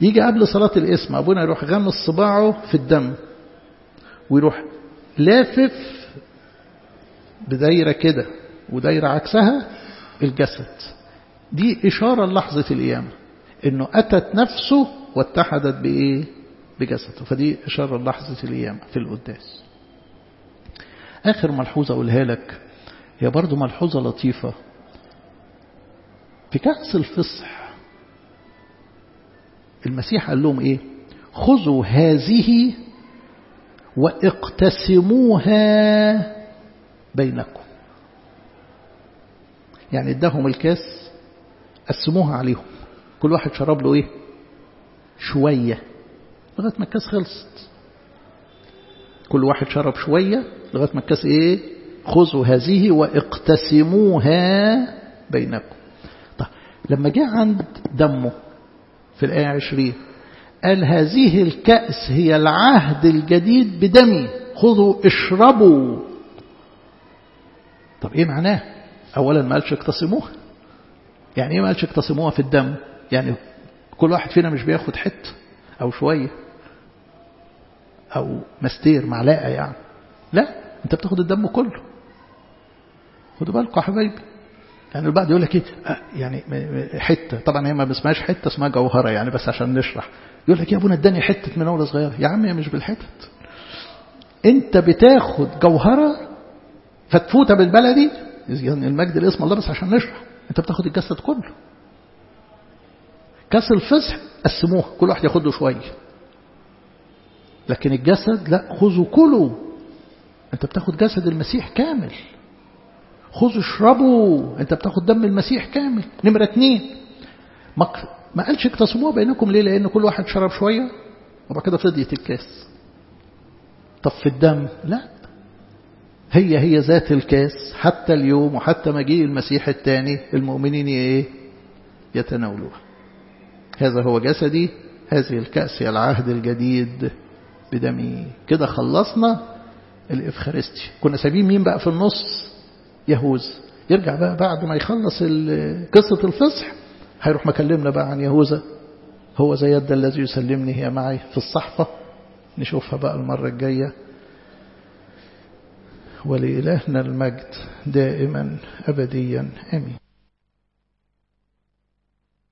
Speaker 1: يجي قبل صلاة الاسم أبونا يروح غمس صباعه في الدم ويروح لافف بدايرة كده ودايرة عكسها الجسد دي إشارة للحظة القيامة إنه أتت نفسه واتحدت بإيه بجسده فدي إشارة للحظة القيامة في القداس آخر ملحوظة أقولها لك هي برضو ملحوظة لطيفة في كأس الفصح المسيح قال لهم إيه خذوا هذه واقتسموها بينكم يعني اداهم الكاس قسموها عليهم كل واحد شرب له ايه شوية لغاية ما الكاس خلصت كل واحد شرب شوية لغاية ما الكاس ايه خذوا هذه واقتسموها بينكم طيب لما جاء عند دمه في الآية عشرين قال هذه الكأس هي العهد الجديد بدمي خذوا اشربوا طب ايه معناه اولا ما قالش اقتسموها يعني ايه ما قالش اقتسموها في الدم يعني كل واحد فينا مش بياخد حته او شويه او مستير معلقه يعني لا انت بتاخد الدم كله خدوا بالكم يا حبايبي يعني البعض يقول لك ايه يعني حته طبعا هي ما اسمهاش حته اسمها جوهره يعني بس عشان نشرح يقول لك يا ابونا اداني حته من اول صغيره يا عم هي مش بالحتت انت بتاخد جوهره فتفوته بالبلدي يعني المجد الاسم الله بس عشان نشرح انت بتاخد الجسد كله كاس الفصح قسموه كل واحد ياخد له شويه لكن الجسد لا خذوا كلوا انت بتاخد جسد المسيح كامل خذوا اشربوا انت بتاخد دم المسيح كامل نمرة اتنين ما قالش اقتسموها بينكم ليه لان كل واحد شرب شوية وبعد كده فضيت الكاس طب في الدم لا هي هي ذات الكاس حتى اليوم وحتى مجيء المسيح الثاني المؤمنين ايه يتناولوها هذا هو جسدي هذه الكأس هي العهد الجديد بدمي كده خلصنا الإفخارستي كنا سايبين مين بقى في النص يهوذا يرجع بقى بعد ما يخلص قصة الفصح هيروح مكلمنا بقى عن يهوذا هو زي يد الذي يسلمني هي معي في الصحفة نشوفها بقى المرة الجاية ولإلهنا المجد دائما أبديا آمين